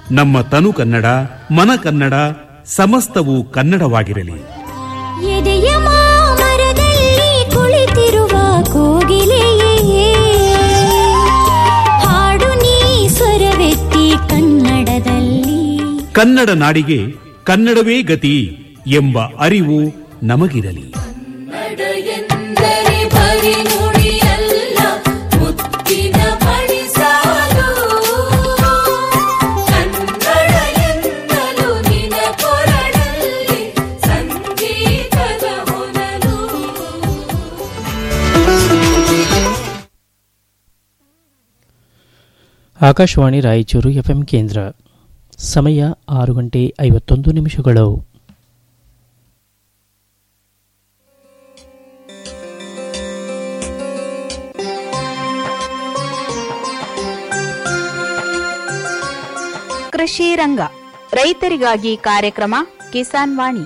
ನಮ್ಮ ತನು ಕನ್ನಡ ಮನ ಕನ್ನಡ ಸಮಸ್ತವೂ ಕನ್ನಡವಾಗಿರಲಿ ಎದೆಯ ಮಾಮರದಲ್ಲಿ ಕುಳಿತಿರುವ ಕೋಗಿಲೆಯೇ ಹಾಡು ನೀ ಸ್ವರವೆತ್ತಿ ಕನ್ನಡದಲ್ಲಿ ಕನ್ನಡ ನಾಡಿಗೆ ಕನ್ನಡವೇ ಗತಿ ಎಂಬ ಅರಿವು ನಮಗಿರಲಿ ಎಂದರೆ ಬರಿ ನುಡಿಯಲ್ಲ ಮುತ್ತಿನ ಮಣಿಸಾಲು ಕನ್ನಡ ಎನ್ನಲು ನಿನ ಕೊರಳಲ್ಲಿ ಸಂಗೀತದ ಹೊನಲು ಆಕಾಶವಾಣಿ ರಾಯಚೂರು ಎಫ್ಎಂ ಕೇಂದ್ರ ಸಮಯ ಆರು ಗಂಟೆ ಐವತ್ತೊಂದು ನಿಮಿಷಗಳು ಕೃಷಿ ರಂಗ ರೈತರಿಗಾಗಿ ಕಾರ್ಯಕ್ರಮ ಕಿಸಾನ್ ವಾಣಿ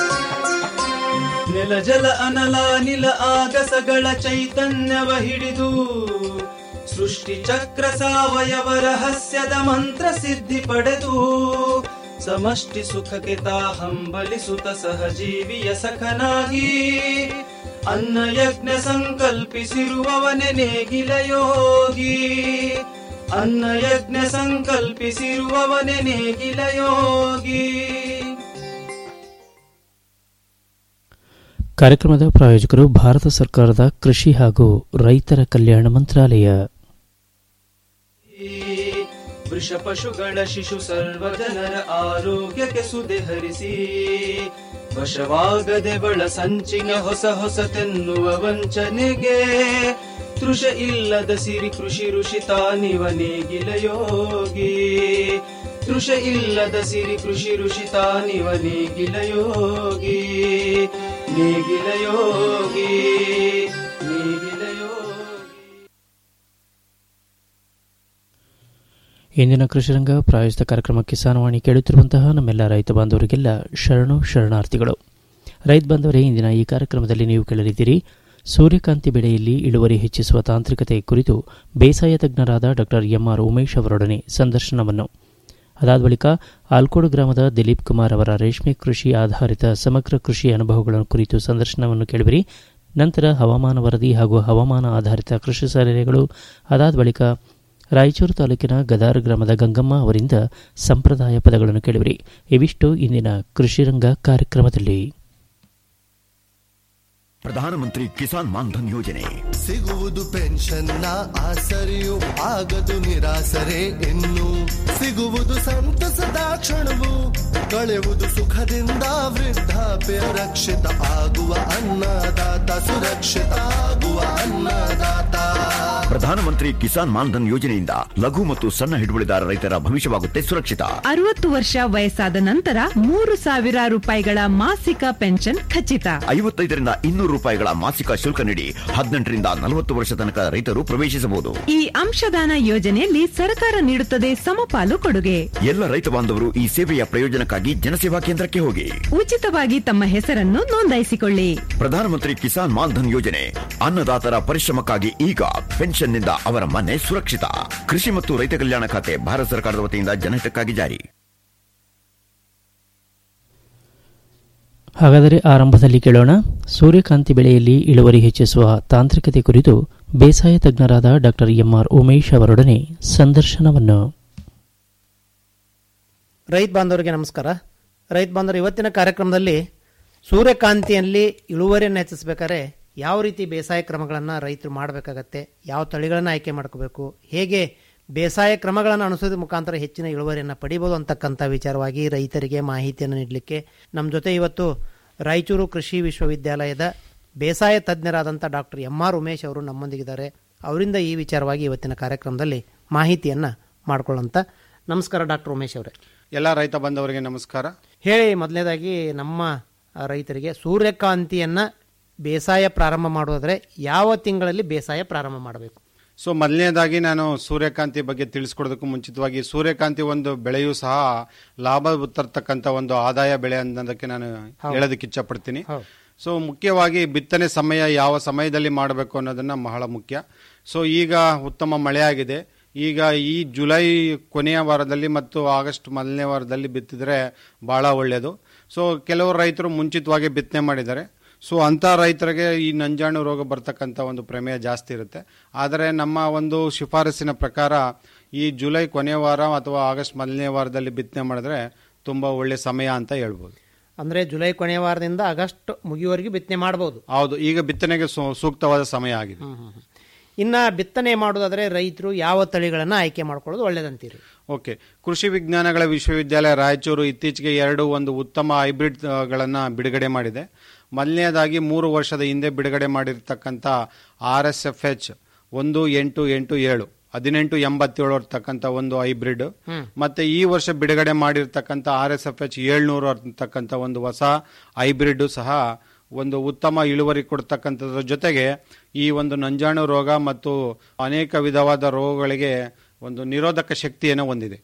ನೆಲ ಜಲ ಅನಲ ನಿಲ ಆಗಸಗಳ ಚೈತನ್ಯವ ಹಿಡಿದು ಸೃಷ್ಟಿ ಚಕ್ರ ಸಾವಯವ ರಹಸ್ಯದ ಮಂತ್ರ ಸಿದ್ಧಿ ಪಡೆದು ಸಮಷ್ಟಿ ಸುಖಕ್ಕೆ ತಾ ಹಂಬಲಿಸುತ್ತ ಸಹಜೀವಿಯ ಸಖನಾಗಿ ಅನ್ನ ಯಜ್ಞ ಸಂಕಲ್ಪಿಸಿರುವವನೆ ನೇಗಿಲ ಯೋಗಿ ಅನ್ನ ಯಜ್ಞ ಸಂಕಲ್ಪಿಸಿರುವವನೆ ನೇಗಿಲ ಯೋಗಿ ಕಾರ್ಯಕ್ರಮದ ಪ್ರಾಯೋಜಕರು ಭಾರತ ಸರ್ಕಾರದ ಕೃಷಿ ಹಾಗೂ ರೈತರ ಕಲ್ಯಾಣ ಮಂತ್ರಾಲಯ ವೃಷ ಪಶುಗಳ ಶಿಶು ಸರ್ವ ಜನರ ಆರೋಗ್ಯಕ್ಕೆ ಸುದೆ ಹರಿಸಿ ವಶವಾಗದೆ ಬಳ ಸಂಚಿನ ಹೊಸ ಹೊಸತೆನ್ನುವ ವಂಚನೆಗೆ ತೃಷ ಇಲ್ಲದ ಸಿರಿ ಕೃಷಿ ಋಷಿ ತಾನಿವ ನೇಗಿಲ ಯೋಗಿ ತೃಷ ಇಲ್ಲದ ಸಿರಿ ಕೃಷಿ ಋಷಿ ತಾನಿವ ನೇಗಿಲ ಯೋಗಿ ನೇಗಿಲ ಯೋಗಿ ನೇಗಿಲ ಯೋಗಿ ಇಂದಿನ ಕೃಷಿರಂಗ ಪ್ರಾಯೋಜಿತ ಕಾರ್ಯಕ್ರಮ ಕಿಸಾನ್ ವಾಣಿ ಕೇಳುತ್ತಿರುವಂತಹ ನಮ್ಮೆಲ್ಲ ರೈತ ಬಾಂಧವರಿಗೆಲ್ಲ ಶರಣು ಶರಣಾರ್ಥಿಗಳು ರೈತ ಬಾಂಧವರೇ ಇಂದಿನ ಈ ಕಾರ್ಯಕ್ರಮದಲ್ಲಿ ನೀವು ಕೇಳಲಿದ್ದೀರಿ ಸೂರ್ಯಕಾಂತಿ ಬೆಳೆಯಲ್ಲಿ ಇಳುವರಿ ಹೆಚ್ಚಿಸುವ ತಾಂತ್ರಿಕತೆ ಕುರಿತು ಬೇಸಾಯ ತಜ್ಞರಾದ ಡಾಕ್ಟರ್ ಎಂಆರ್ ಉಮೇಶ್ ಅವರೊಡನೆ ಸಂದರ್ಶನವನ್ನು ಅದಾದ ಬಳಿಕ ಆಲ್ಕೋಡು ಗ್ರಾಮದ ದಿಲೀಪ್ ಕುಮಾರ್ ಅವರ ರೇಷ್ಮೆ ಕೃಷಿ ಆಧಾರಿತ ಸಮಗ್ರ ಕೃಷಿ ಅನುಭವಗಳ ಕುರಿತು ಸಂದರ್ಶನವನ್ನು ಕೇಳಿಬಿರಿ ನಂತರ ಹವಾಮಾನ ವರದಿ ಹಾಗೂ ಹವಾಮಾನ ಆಧಾರಿತ ಕೃಷಿ ಸಲಹೆಗಳು ಅದಾದ ಬಳಿಕ ರಾಯಚೂರು ತಾಲೂಕಿನ ಗದಾರ್ ಗ್ರಾಮದ ಗಂಗಮ್ಮ ಅವರಿಂದ ಸಂಪ್ರದಾಯ ಪದಗಳನ್ನು ಕೇಳಿಬಿರಿ ಇವಿಷ್ಟು ಇಂದಿನ ಕೃಷಿರಂಗ ಕಾರ್ಯಕ್ರಮದಲ್ಲಿ ಪ್ರಧಾನಮಂತ್ರಿ ಕಿಸಾನ್ ಮಾನ್ಧನ್ ಯೋಜನೆ ಸಿಗುವುದು ಪೆನ್ಷನ್ನ ಆಸರೆಯು ಆಗದು ನಿರಾಸರೆ ಇನ್ನು ಸಿಗುವುದು ಸಂತಸದ ಕ್ಷಣವು ಕಳೆಯುವುದು ಸುಖದಿಂದ ವೃದ್ಧಾಪ್ಯ ರಕ್ಷಿತ ಆಗುವ ಅನ್ನದಾತ ಸುರಕ್ಷಿತ ಆಗುವ ಅನ್ನದಾತ ಪ್ರಧಾನಮಂತ್ರಿ ಕಿಸಾನ್ ಮಾನ್ಧನ್ ಯೋಜನೆಯಿಂದ ಲಘು ಮತ್ತು ಸಣ್ಣ ಹಿಡುವಳಿದಾರ ರೈತರ ಭವಿಷ್ಯವಾಗುತ್ತೆ ಸುರಕ್ಷಿತ ಅರವತ್ತು ವರ್ಷ ವಯಸ್ಸಾದ ನಂತರ ಮೂರು ಸಾವಿರ ರೂಪಾಯಿಗಳ ಮಾಸಿಕ ಪೆನ್ಷನ್ ಖಚಿತ ಐವತ್ತೈದರಿಂದ ಇನ್ನೂರು ರೂಪಾಯಿಗಳ ಮಾಸಿಕ ಶುಲ್ಕ ನೀಡಿ ಹದಿನೆಂಟರಿಂದ ನಲವತ್ತು ವರ್ಷ ತನಕ ರೈತರು ಪ್ರವೇಶಿಸಬಹುದು ಈ ಅಂಶದಾನ ಯೋಜನೆಯಲ್ಲಿ ಸರ್ಕಾರ ನೀಡುತ್ತದೆ ಸಮಪಾಲು ಕೊಡುಗೆ ಎಲ್ಲ ರೈತ ಬಾಂಧವರು ಈ ಸೇವೆಯ ಪ್ರಯೋಜನಕ್ಕಾಗಿ ಜನಸೇವಾ ಕೇಂದ್ರಕ್ಕೆ ಹೋಗಿ ಉಚಿತವಾಗಿ ತಮ್ಮ ಹೆಸರನ್ನು ನೋಂದಾಯಿಸಿಕೊಳ್ಳಿ ಪ್ರಧಾನಮಂತ್ರಿ ಕಿಸಾನ್ ಮಾನ್ಧನ್ ಯೋಜನೆ ಅನ್ನದಾತರ ಪರಿಶ್ರಮಕ್ಕಾಗಿ ಈಗ ಪೆನ್ಷನ್ನಿಂದ ಅವರ ಮನೆ ಸುರಕ್ಷಿತ ಕೃಷಿ ಮತ್ತು ರೈತ ಕಲ್ಯಾಣ ಖಾತೆ ಭಾರತ ಸರ್ಕಾರದ ವತಿಯಿಂದ ಜನಹಿತಕ್ಕಾಗಿ ಜಾರಿ ಹಾಗಾದರೆ ಆರಂಭದಲ್ಲಿ ಕೇಳೋಣ ಸೂರ್ಯಕಾಂತಿ ಬೆಳೆಯಲ್ಲಿ ಇಳುವರಿ ಹೆಚ್ಚಿಸುವ ತಾಂತ್ರಿಕತೆ ಕುರಿತು ಬೇಸಾಯ ತಜ್ಞರಾದ ಡಾಕ್ಟರ್ ಎಂಆರ್ ಉಮೇಶ್ ಅವರೊಡನೆ ಸಂದರ್ಶನವನ್ನು ರೈತ ಬಾಂಧವರಿಗೆ ನಮಸ್ಕಾರ ರೈತ ಬಾಂಧವರು ಇವತ್ತಿನ ಕಾರ್ಯಕ್ರಮದಲ್ಲಿ ಸೂರ್ಯಕಾಂತಿಯಲ್ಲಿ ಇಳುವರಿಯನ್ನು ಹೆಚ್ಚಿಸಬೇಕಾದ್ರೆ ಯಾವ ರೀತಿ ಬೇಸಾಯ ಕ್ರಮಗಳನ್ನು ರೈತರು ಮಾಡಬೇಕಾಗತ್ತೆ ಯಾವ ತಳಿಗಳನ್ನು ಆಯ್ಕೆ ಮಾಡ್ಕೋಬೇಕು ಹೇಗೆ ಬೇಸಾಯ ಕ್ರಮಗಳನ್ನು ಅನುಸರಿದ ಮುಖಾಂತರ ಹೆಚ್ಚಿನ ಇಳುವರಿಯನ್ನು ಪಡಿಬೋದು ಅಂತಕ್ಕಂಥ ವಿಚಾರವಾಗಿ ರೈತರಿಗೆ ಮಾಹಿತಿಯನ್ನು ನೀಡಲಿಕ್ಕೆ ನಮ್ಮ ಜೊತೆ ಇವತ್ತು ರಾಯಚೂರು ಕೃಷಿ ವಿಶ್ವವಿದ್ಯಾಲಯದ ಬೇಸಾಯ ತಜ್ಞರಾದಂಥ ಡಾಕ್ಟರ್ ಎಂ ಆರ್ ಉಮೇಶ್ ಅವರು ನಮ್ಮೊಂದಿಗಿದ್ದಾರೆ ಅವರಿಂದ ಈ ವಿಚಾರವಾಗಿ ಇವತ್ತಿನ ಕಾರ್ಯಕ್ರಮದಲ್ಲಿ ಮಾಹಿತಿಯನ್ನು ಮಾಡ್ಕೊಳ್ಳೋಂಥ ನಮಸ್ಕಾರ ಡಾಕ್ಟರ್ ಉಮೇಶ್ ಅವರೇ ಎಲ್ಲ ರೈತ ಬಂಧವರಿಗೆ ನಮಸ್ಕಾರ ಹೇಳಿ ಮೊದಲನೇದಾಗಿ ನಮ್ಮ ಆ, ರೈತರಿಗೆ ಸೂರ್ಯಕಾಂತಿಯನ್ನು ಬೇಸಾಯ ಪ್ರಾರಂಭ ಮಾಡೋದ್ರೆ ಯಾವ ತಿಂಗಳಲ್ಲಿ ಬೇಸಾಯ ಪ್ರಾರಂಭ ಮಾಡಬೇಕು ಸೊ ಮೊದಲನೇದಾಗಿ ನಾನು ಸೂರ್ಯಕಾಂತಿ ಬಗ್ಗೆ ತಿಳಿಸ್ಕೊಡೋದಕ್ಕೂ ಮುಂಚಿತವಾಗಿ ಸೂರ್ಯಕಾಂತಿ ಒಂದು ಬೆಳೆಯೂ ಸಹ ಲಾಭ ತರ್ತಕ್ಕಂಥ ಒಂದು ಆದಾಯ ಬೆಳೆ ಅನ್ನೋದಕ್ಕೆ ನಾನು ಹೇಳೋದಕ್ಕೆ ಇಚ್ಛಪಡ್ತೀನಿ ಸೊ ಮುಖ್ಯವಾಗಿ ಬಿತ್ತನೆ ಸಮಯ ಯಾವ ಸಮಯದಲ್ಲಿ ಮಾಡಬೇಕು ಅನ್ನೋದನ್ನ ಬಹಳ ಮುಖ್ಯ ಸೊ ಈಗ ಉತ್ತಮ ಮಳೆ ಆಗಿದೆ ಈಗ ಈ ಜುಲೈ ಕೊನೆಯ ವಾರದಲ್ಲಿ ಮತ್ತು ಆಗಸ್ಟ್ ಮೊದಲನೇ ವಾರದಲ್ಲಿ ಬಿತ್ತಿದ್ರೆ ಬಹಳ ಒಳ್ಳೆಯದು ಸೊ ಕೆಲವು ರೈತರು ಮುಂಚಿತವಾಗಿ ಬಿತ್ತನೆ ಮಾಡಿದ್ದಾರೆ ಸೊ ಅಂಥ ರೈತರಿಗೆ ಈ ನಂಜಾಣು ರೋಗ ಬರ್ತಕ್ಕಂಥ ಒಂದು ಪ್ರಮೇಯ ಜಾಸ್ತಿ ಇರುತ್ತೆ ಆದರೆ ನಮ್ಮ ಒಂದು ಶಿಫಾರಸಿನ ಪ್ರಕಾರ ಈ ಜುಲೈ ಕೊನೆಯ ವಾರ ಅಥವಾ ಆಗಸ್ಟ್ ಮೊದಲನೇ ವಾರದಲ್ಲಿ ಬಿತ್ತನೆ ಮಾಡಿದ್ರೆ ತುಂಬಾ ಒಳ್ಳೆ ಸಮಯ ಅಂತ ಹೇಳ್ಬೋದು ಅಂದ್ರೆ ಜುಲೈ ಕೊನೆಯ ವಾರದಿಂದ ಆಗಸ್ಟ್ ಮುಗಿಯುವವರೆಗೂ ಬಿತ್ತನೆ ಮಾಡಬಹುದು ಹೌದು ಈಗ ಬಿತ್ತನೆಗೆ ಸೂ- ಸೂಕ್ತವಾದ ಸಮಯ ಆಗಿದೆ ಇನ್ನ ಬಿತ್ತನೆ ಮಾಡೋದಾದ್ರೆ ರೈತರು ಯಾವ ತಳಿಗಳನ್ನ ಆಯ್ಕೆ ಮಾಡ್ಕೊಳ್ಳೋದು ಒಳ್ಳೇದಂತೀರಿ ಓಕೆ ಕೃಷಿ ವಿಜ್ಞಾನಗಳ ವಿಶ್ವವಿದ್ಯಾಲಯ ರಾಯಚೂರು ಇತ್ತೀಚೆಗೆ ಎರಡು ಒಂದು ಉತ್ತಮ ಹೈಬ್ರಿಡ್ ಆ, ಗಳನ್ನ ಬಿಡುಗಡೆ ಮಾಡಿದೆ ಮೊದಲನೇದಾಗಿ ಮೂರು ವರ್ಷದ ಹಿಂದೆ ಬಿಡುಗಡೆ ಮಾಡಿರ್ತಕ್ಕಂಥ ಆರ್ ಎಸ್ ಎಫ್ ಎಚ್ ಒಂದು ಎಂಟು ಎಂಟು ಏಳು ಹದಿನೆಂಟು ಎಂಬತ್ತೇಳು ಇರ್ತಕ್ಕಂಥ ಒಂದು ಹೈಬ್ರಿಡ್ ಮತ್ತೆ ಈ ವರ್ಷ ಬಿಡುಗಡೆ ಮಾಡಿರ್ತಕ್ಕಂಥ ಆರ್ ಎಸ್ ಎಫ್ ಎಚ್ ಏಳ್ನೂರು ಅಂತಕ್ಕಂಥ ಒಂದು ಹೊಸ ಹೈಬ್ರಿಡ್ ಸಹ ಒಂದು ಉತ್ತಮ ಇಳುವರಿ ಕೊಡ್ತಕ್ಕಂಥದ್ರ ಜೊತೆಗೆ ಈ ಒಂದು ನಂಜಾಣು ರೋಗ ಮತ್ತು ಅನೇಕ ವಿಧವಾದ ರೋಗಗಳಿಗೆ ಒಂದು ನಿರೋಧಕ ಶಕ್ತಿಯನ್ನು ಹೊಂದಿದೆ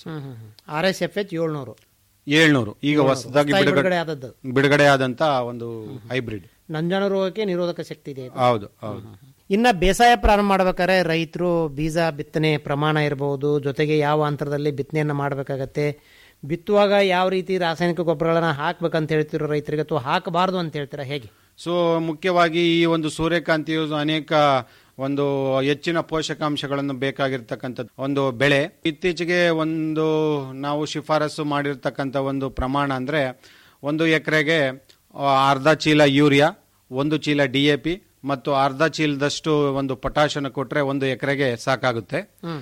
ಆರ್ ಎಸ್ ಎಫ್ ಎಚ್ ಏಳ್ನೂರು ಏಳ್ನೂರು ಈಗ ಏಳ್ನೂರು. ಹೊಸದಾಗಿ ಹೊಸ್ದಾಗಿ ಬಿಡುಗಡೆ ಬಿಡುಗಡೆ ಆದದ್ದು. ಬಿಡುಗಡೆ ಆದಂತ ಒಂದು ಹೈಬ್ರಿಡ್ ನಂಜಾನು ರೋಗಕ್ಕೆ ನಿರೋಧಕ ಶಕ್ತಿ ಇದೆ ಇದು. ಹೌದು ಹೌದು ಇನ್ನ ಬೇಸಾಯ ಪ್ರಾರಂಭ ಮಾಡ್ಬೇಕಾದ್ರೆ ರೈತರು ಬೀಜ ಬಿತ್ತನೆ ಪ್ರಮಾಣ ಇರಬಹುದು ಜೊತೆಗೆ ಯಾವ ಅಂತರದಲ್ಲಿ ಬಿತ್ತನೆಯನ್ನ ಮಾಡಬೇಕಾಗತ್ತೆ ಬಿತ್ತುವಾಗ ಯಾವ ರೀತಿ ರಾಸಾಯನಿಕ ಗೊಬ್ಬರಗಳನ್ನ ಹಾಕ್ಬೇಕಂತ ಹೇಳ್ತಿರೋ ರೈತರಿಗೆ ಅಥವಾ ಹಾಕಬಾರದು ಅಂತ ಹೇಳ್ತೀರಾ ಹೇಗೆ ಸೊ ಮುಖ್ಯವಾಗಿ ಈ ಒಂದು ಸೂರ್ಯಕಾಂತಿಯು ಅನೇಕ ಒಂದು ಹೆಚ್ಚಿನ ಪೋಷಕಾಂಶಗಳನ್ನು ಬೇಕಾಗಿರ್ತಕ್ಕಂಥ ಒಂದು ಬೆಳೆ ಇತ್ತೀಚೆಗೆ ಒಂದು ನಾವು ಶಿಫಾರಸು ಮಾಡಿರ್ತಕ್ಕಂಥ ಒಂದು ಪ್ರಮಾಣ ಅಂದ್ರೆ ಒಂದು ಎಕರೆಗೆ ಅರ್ಧ ಚೀಲ ಯೂರಿಯಾ ಒಂದು ಚೀಲ ಡಿ ಎ ಪಿ ಮತ್ತು ಅರ್ಧ ಚೀಲದಷ್ಟು ಒಂದು ಪೊಟ್ಯಾಷನ್ನು ಕೊಟ್ರೆ ಒಂದು ಎಕರೆಗೆ ಸಾಕಾಗುತ್ತೆ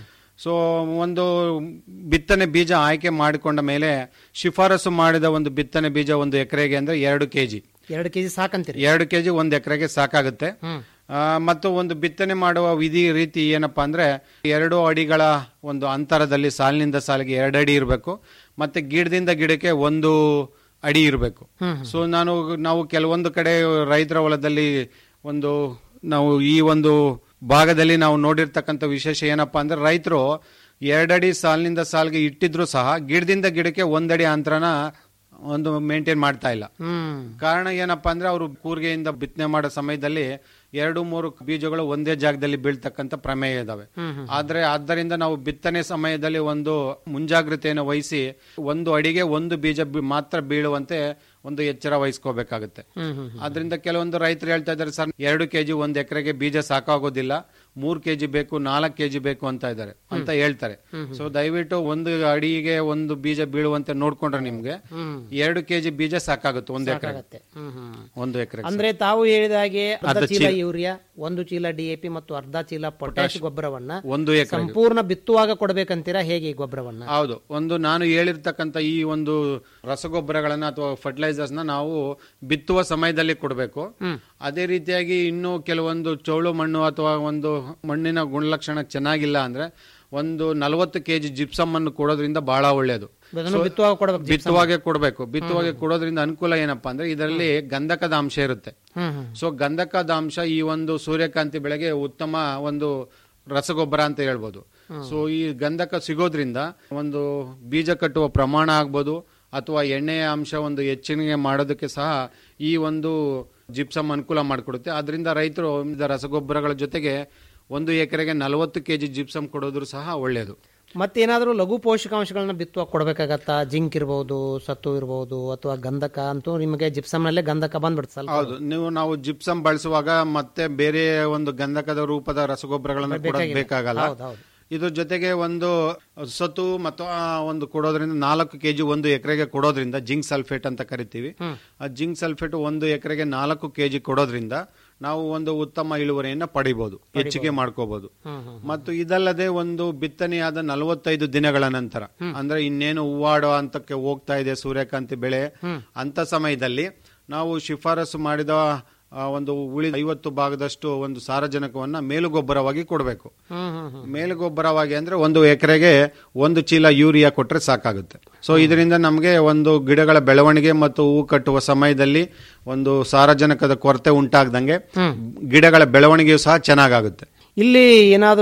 ಸೊ ಒಂದು ಬಿತ್ತನೆ ಬೀಜ ಆಯ್ಕೆ ಮಾಡಿಕೊಂಡ ಮೇಲೆ ಶಿಫಾರಸು ಮಾಡಿದ ಒಂದು ಬಿತ್ತನೆ ಬೀಜ ಒಂದು ಎಕರೆಗೆ ಅಂದ್ರೆ ಎರಡು ಕೆಜಿ ಎರಡು ಕೆಜಿ ಸಾಕಂತೀರಿ ಎರಡು ಕೆಜಿ ಒಂದು ಎಕರೆಗೆ ಸಾಕಾಗುತ್ತೆ ಆ, ಮತ್ತು ಒಂದು ಬಿತ್ತನೆ ಮಾಡುವ ವಿಧಿ ರೀತಿ ಏನಪ್ಪಾ ಅಂದ್ರೆ ಎರಡು ಅಡಿಗಳ ಒಂದು ಅಂತರದಲ್ಲಿ ಸಾಲಿನಿಂದ ಸಾಲಿಗೆ ಎರಡು ಅಡಿ ಇರಬೇಕು ಮತ್ತೆ ಗಿಡದಿಂದ ಗಿಡಕ್ಕೆ ಒಂದು ಅಡಿ ಇರಬೇಕು ಸೊ ನಾನು ನಾವು ಕೆಲವೊಂದು ಕಡೆ ರೈತರ ಹೊಲದಲ್ಲಿ ಒಂದು ನಾವು ಈ ಒಂದು ಭಾಗದಲ್ಲಿ ನಾವು ನೋಡಿರ್ತಕ್ಕಂಥ ವಿಶೇಷ ಏನಪ್ಪಾ ಅಂದ್ರೆ ರೈತರು ಎರಡಡಿ ಸಾಲಿನಿಂದ ಸಾಲಿಗೆ ಇಟ್ಟಿದ್ರು ಸಹ ಗಿಡದಿಂದ ಗಿಡಕ್ಕೆ ಒಂದಡಿ ಅಂತರನ ಒಂದು ಮೇಂಟೈನ್ ಮಾಡ್ತಾ ಇಲ್ಲ ಕಾರಣ ಏನಪ್ಪಾ ಅಂದ್ರೆ ಅವರು ಕೂರ್ಗೆಯಿಂದ ಬಿತ್ತನೆ ಮಾಡೋ ಸಮಯದಲ್ಲಿ ಎರಡು ಮೂರು ಬೀಜಗಳು ಒಂದೇ ಜಾಗದಲ್ಲಿ ಬೀಳ್ತಕ್ಕಂಥ ಪ್ರಮೇಯ ಇದಾವೆ ಆದ್ರೆ ಆದ್ದರಿಂದ ನಾವು ಬಿತ್ತನೆ ಸಮಯದಲ್ಲಿ ಒಂದು ಮುಂಜಾಗ್ರತೆಯನ್ನು ವಹಿಸಿ ಒಂದು ಅಡಿಗೆ ಒಂದು ಬೀಜ ಬಿ- ಮಾತ್ರ ಬೀಳುವಂತೆ ಒಂದು ಎಚ್ಚರ ವಹಿಸ್ಕೋಬೇಕಾಗುತ್ತೆ ಆದ್ರಿಂದ ಕೆಲವೊಂದು ರೈತರು ಹೇಳ್ತಾ ಇದ್ದಾರೆ ಸರ್ ಎರಡು ಕೆಜಿ ಒಂದ್ ಎಕರೆಗೆ ಬೀಜ ಸಾಕಾಗೋದಿಲ್ಲ ಮೂರ್ ಕೆಜಿ ಬೇಕು ನಾಲ್ಕು ಕೆಜಿ ಬೇಕು ಅಂತ ಇದ್ದಾರೆ ಅಂತ ಹೇಳ್ತಾರೆ ಸೊ ದಯವಿಟ್ಟು ಒಂದು ಅಡಿಗೆ ಒಂದು ಬೀಜ ಬೀಳುವಂತೆ ನೋಡ್ಕೊಂಡ್ರೆ ನಿಮ್ಗೆ ಎರಡು ಕೆಜಿ ಬೀಜ ಸಾಕಾಗುತ್ತೆ ಒಂದು ಎಕರೆ ಸಾಕಾಗತ್ತೆ. ಹ್ಮ್, ಹ್ಮ್. ಒಂದು ಎಕರೆ ಅಂದ್ರೆ ತಾವು ಹೇಳಿದ ಹಾಗೆ ಅರ್ಧ ಅರ್ಧ ಚೀಲ ಚೀಲ. ಯೂರಿಯಾ ಒಂದು ಚೀಲ ಡಿಎಪಿ ಮತ್ತು ಅರ್ಧ ಚೀಲ ಪೊಟ್ಯಾಶ್ ಗೊಬ್ಬರವನ್ನ ಒಂದು ಎಕರೆ ಸಂಪೂರ್ಣ ಬಿತ್ತುವಾಗ ಕೊಡ್ಬೇಕಂತೀರಾ ಹೇಗೆ ಈ ಗೊಬ್ಬರವನ್ನ ಹೌದು ಒಂದು ನಾನು ಹೇಳಿರ್ತಕ್ಕಂಥ ಈ ಒಂದು ರಸಗೊಬ್ಬರಗಳನ್ನ ಅಥವಾ ಫರ್ಟಿಲೈಸರ್ಸ್ ನ ನಾವು ಬಿತ್ತುವ ಸಮಯದಲ್ಲಿ ಕೊಡಬೇಕು ಅದೇ ರೀತಿಯಾಗಿ ಇನ್ನು ಕೆಲವೊಂದು ಚೌಳು ಮಣ್ಣು ಅಥವಾ ಒಂದು ಮಣ್ಣಿನ ಗುಣಲಕ್ಷಣ ಚೆನ್ನಾಗಿಲ್ಲ ಅಂದ್ರೆ ಒಂದು ನಲವತ್ತು ಕೆಜಿ ಜಿಪ್ಸಮ್ ಅನ್ನು ಕೊಡೋದ್ರಿಂದ ಬಹಳ ಒಳ್ಳೆಯದು ಅದನ್ನು ಬಿತ್ತುವಾಗ ಕೊಡ್ಬೇಕು gypsum. ಬಿತ್ತುವಾಗೆ ಕೊಡಬೇಕು ಬಿತ್ತುವಾಗೆ ಕೊಡೋದ್ರಿಂದ ಅನುಕೂಲ ಏನಪ್ಪಾ ಅಂದ್ರೆ ಇದರಲ್ಲಿ ಗಂಧಕದ ಅಂಶ ಇರುತ್ತೆ ಹ್ಮ್, ಹ್ಮ್. ಸೊ ಗಂಧಕದ ಅಂಶ ಈ ಒಂದು ಸೂರ್ಯಕಾಂತಿ ಬೆಳೆಗೆ ಉತ್ತಮ ಒಂದು ರಸಗೊಬ್ಬರ ಅಂತ ಹೇಳ್ಬೋದು ಸೊ ಈ ಗಂಧಕ ಸಿಗೋದ್ರಿಂದ ಒಂದು ಬೀಜ ಕಟ್ಟುವ ಪ್ರಮಾಣ ಆಗ್ಬೋದು ಅಥವಾ ಎಣ್ಣೆಯ ಅಂಶ ಒಂದು ಹೆಚ್ಚಿಗೆ ಮಾಡೋದಕ್ಕೆ ಸಹ ಈ ಒಂದು ಜಿಪ್ಸಮ್ ಅನುಕೂಲ ಮಾಡಿಕೊಡುತ್ತೆ ಅದರಿಂದ ರೈತರು ವಿವಿಧ ರಸಗೊಬ್ಬರಗಳ ಜೊತೆಗೆ ಒಂದು ಎಕರೆಗೆ ನಲವತ್ತು ಕೆಜಿ ಜಿಪ್ಸಮ್ ಕೊಡೋದ್ರು ಸಹ ಒಳ್ಳೆಯದು ಮತ್ತೇನಾದ್ರೂ ಲಘು ಪೋಷಕಾಂಶಗಳನ್ನ ಬಿತ್ತುವಾಗ ಕೊಡ್ಬೇಕಾಗತ್ತಾ ಜಿಂಕ್ ಇರಬಹುದು ಸತ್ತು ಇರಬಹುದು ಅಥವಾ ಗಂಧಕ ಅಂತೂ ನಿಮಗೆ ಜಿಪ್ಸಮ್ ನಲ್ಲೇ ಗಂಧಕ ಬಂದ್ಬಿಡ್ತು ಸ್ವಲ್ಪ ಹೌದು ನೀವು ನಾವು ಜಿಪ್ಸಮ್ ಬಳಸುವಾಗ ಮತ್ತೆ ಬೇರೆ ಒಂದು ಗಂಧಕದ ರೂಪದ ರಸಗೊಬ್ಬರಗಳನ್ನು ಕೊಡೋದು ಬೇಕಾಗಿಲ್ಲ. ಬೇಕಾಗಲ್ಲ ಹೌದು, ಹೌದು. ಇದ್ರ ಜೊತೆಗೆ ಒಂದು ಸತು ಮತ್ತು ಆ ಒಂದು ಕೊಡೋದ್ರಿಂದ ನಾಲ್ಕು ಕೆಜಿ ಒಂದು ಎಕರೆಗೆ ಕೊಡೋದ್ರಿಂದ ಜಿಂಕ್ ಸಲ್ಫೇಟ್ ಅಂತ ಕರಿತೀವಿ ಆ ಜಿಂಕ್ ಸಲ್ಫೇಟ್ ಒಂದು ಎಕರೆಗೆ ನಾಲ್ಕು ಕೆಜಿ ಕೊಡೋದ್ರಿಂದ ನಾವು ಒಂದು ಉತ್ತಮ ಇಳುವರಿಯನ್ನ ಪಡಿಬಹುದು ಹೆಚ್ಚಿಗೆ ಮಾಡ್ಕೋಬಹುದು ಮತ್ತು ಇದಲ್ಲದೆ ಒಂದು ಬಿತ್ತನೆಯಾದ ನಲವತ್ತೈದು ದಿನಗಳ ನಂತರ ಅಂದ್ರೆ ಇನ್ನೇನು ಹೂವಾಡೋ ಹಂತಕ್ಕೆ ಹೋಗ್ತಾ ಇದೆ ಸೂರ್ಯಕಾಂತಿ ಬೆಳೆ ಅಂತ ಸಮಯದಲ್ಲಿ ನಾವು ಶಿಫಾರಸು ಮಾಡಿದ ಆ, ಒಂದು ಉಳಿದ ಐವತ್ತು ಭಾಗದಷ್ಟು ಒಂದು ಸಾರಜನಕವನ್ನ ಮೇಲುಗೊಬ್ಬರವಾಗಿ ಕೊಡಬೇಕು ಮೇಲುಗೊಬ್ಬರವಾಗಿ ಅಂದ್ರೆ ಒಂದು ಎಕರೆಗೆ ಒಂದು ಚೀಲ ಯೂರಿಯಾ ಕೊಟ್ರೆ ಸಾಕಾಗುತ್ತೆ ಸೊ ಇದರಿಂದ ನಮಗೆ ಒಂದು ಗಿಡಗಳ ಬೆಳವಣಿಗೆ ಮತ್ತು ಹೂ ಕಟ್ಟುವ ಸಮಯದಲ್ಲಿ ಒಂದು ಸಾರಜನಕದ ಕೊರತೆ ಉಂಟಾಗದಂಗೆ ಗಿಡಗಳ ಬೆಳವಣಿಗೆಯು ಸಹ ಚೆನ್ನಾಗಾಗುತ್ತೆ ಇಲ್ಲಿ ಏನಾದರೂ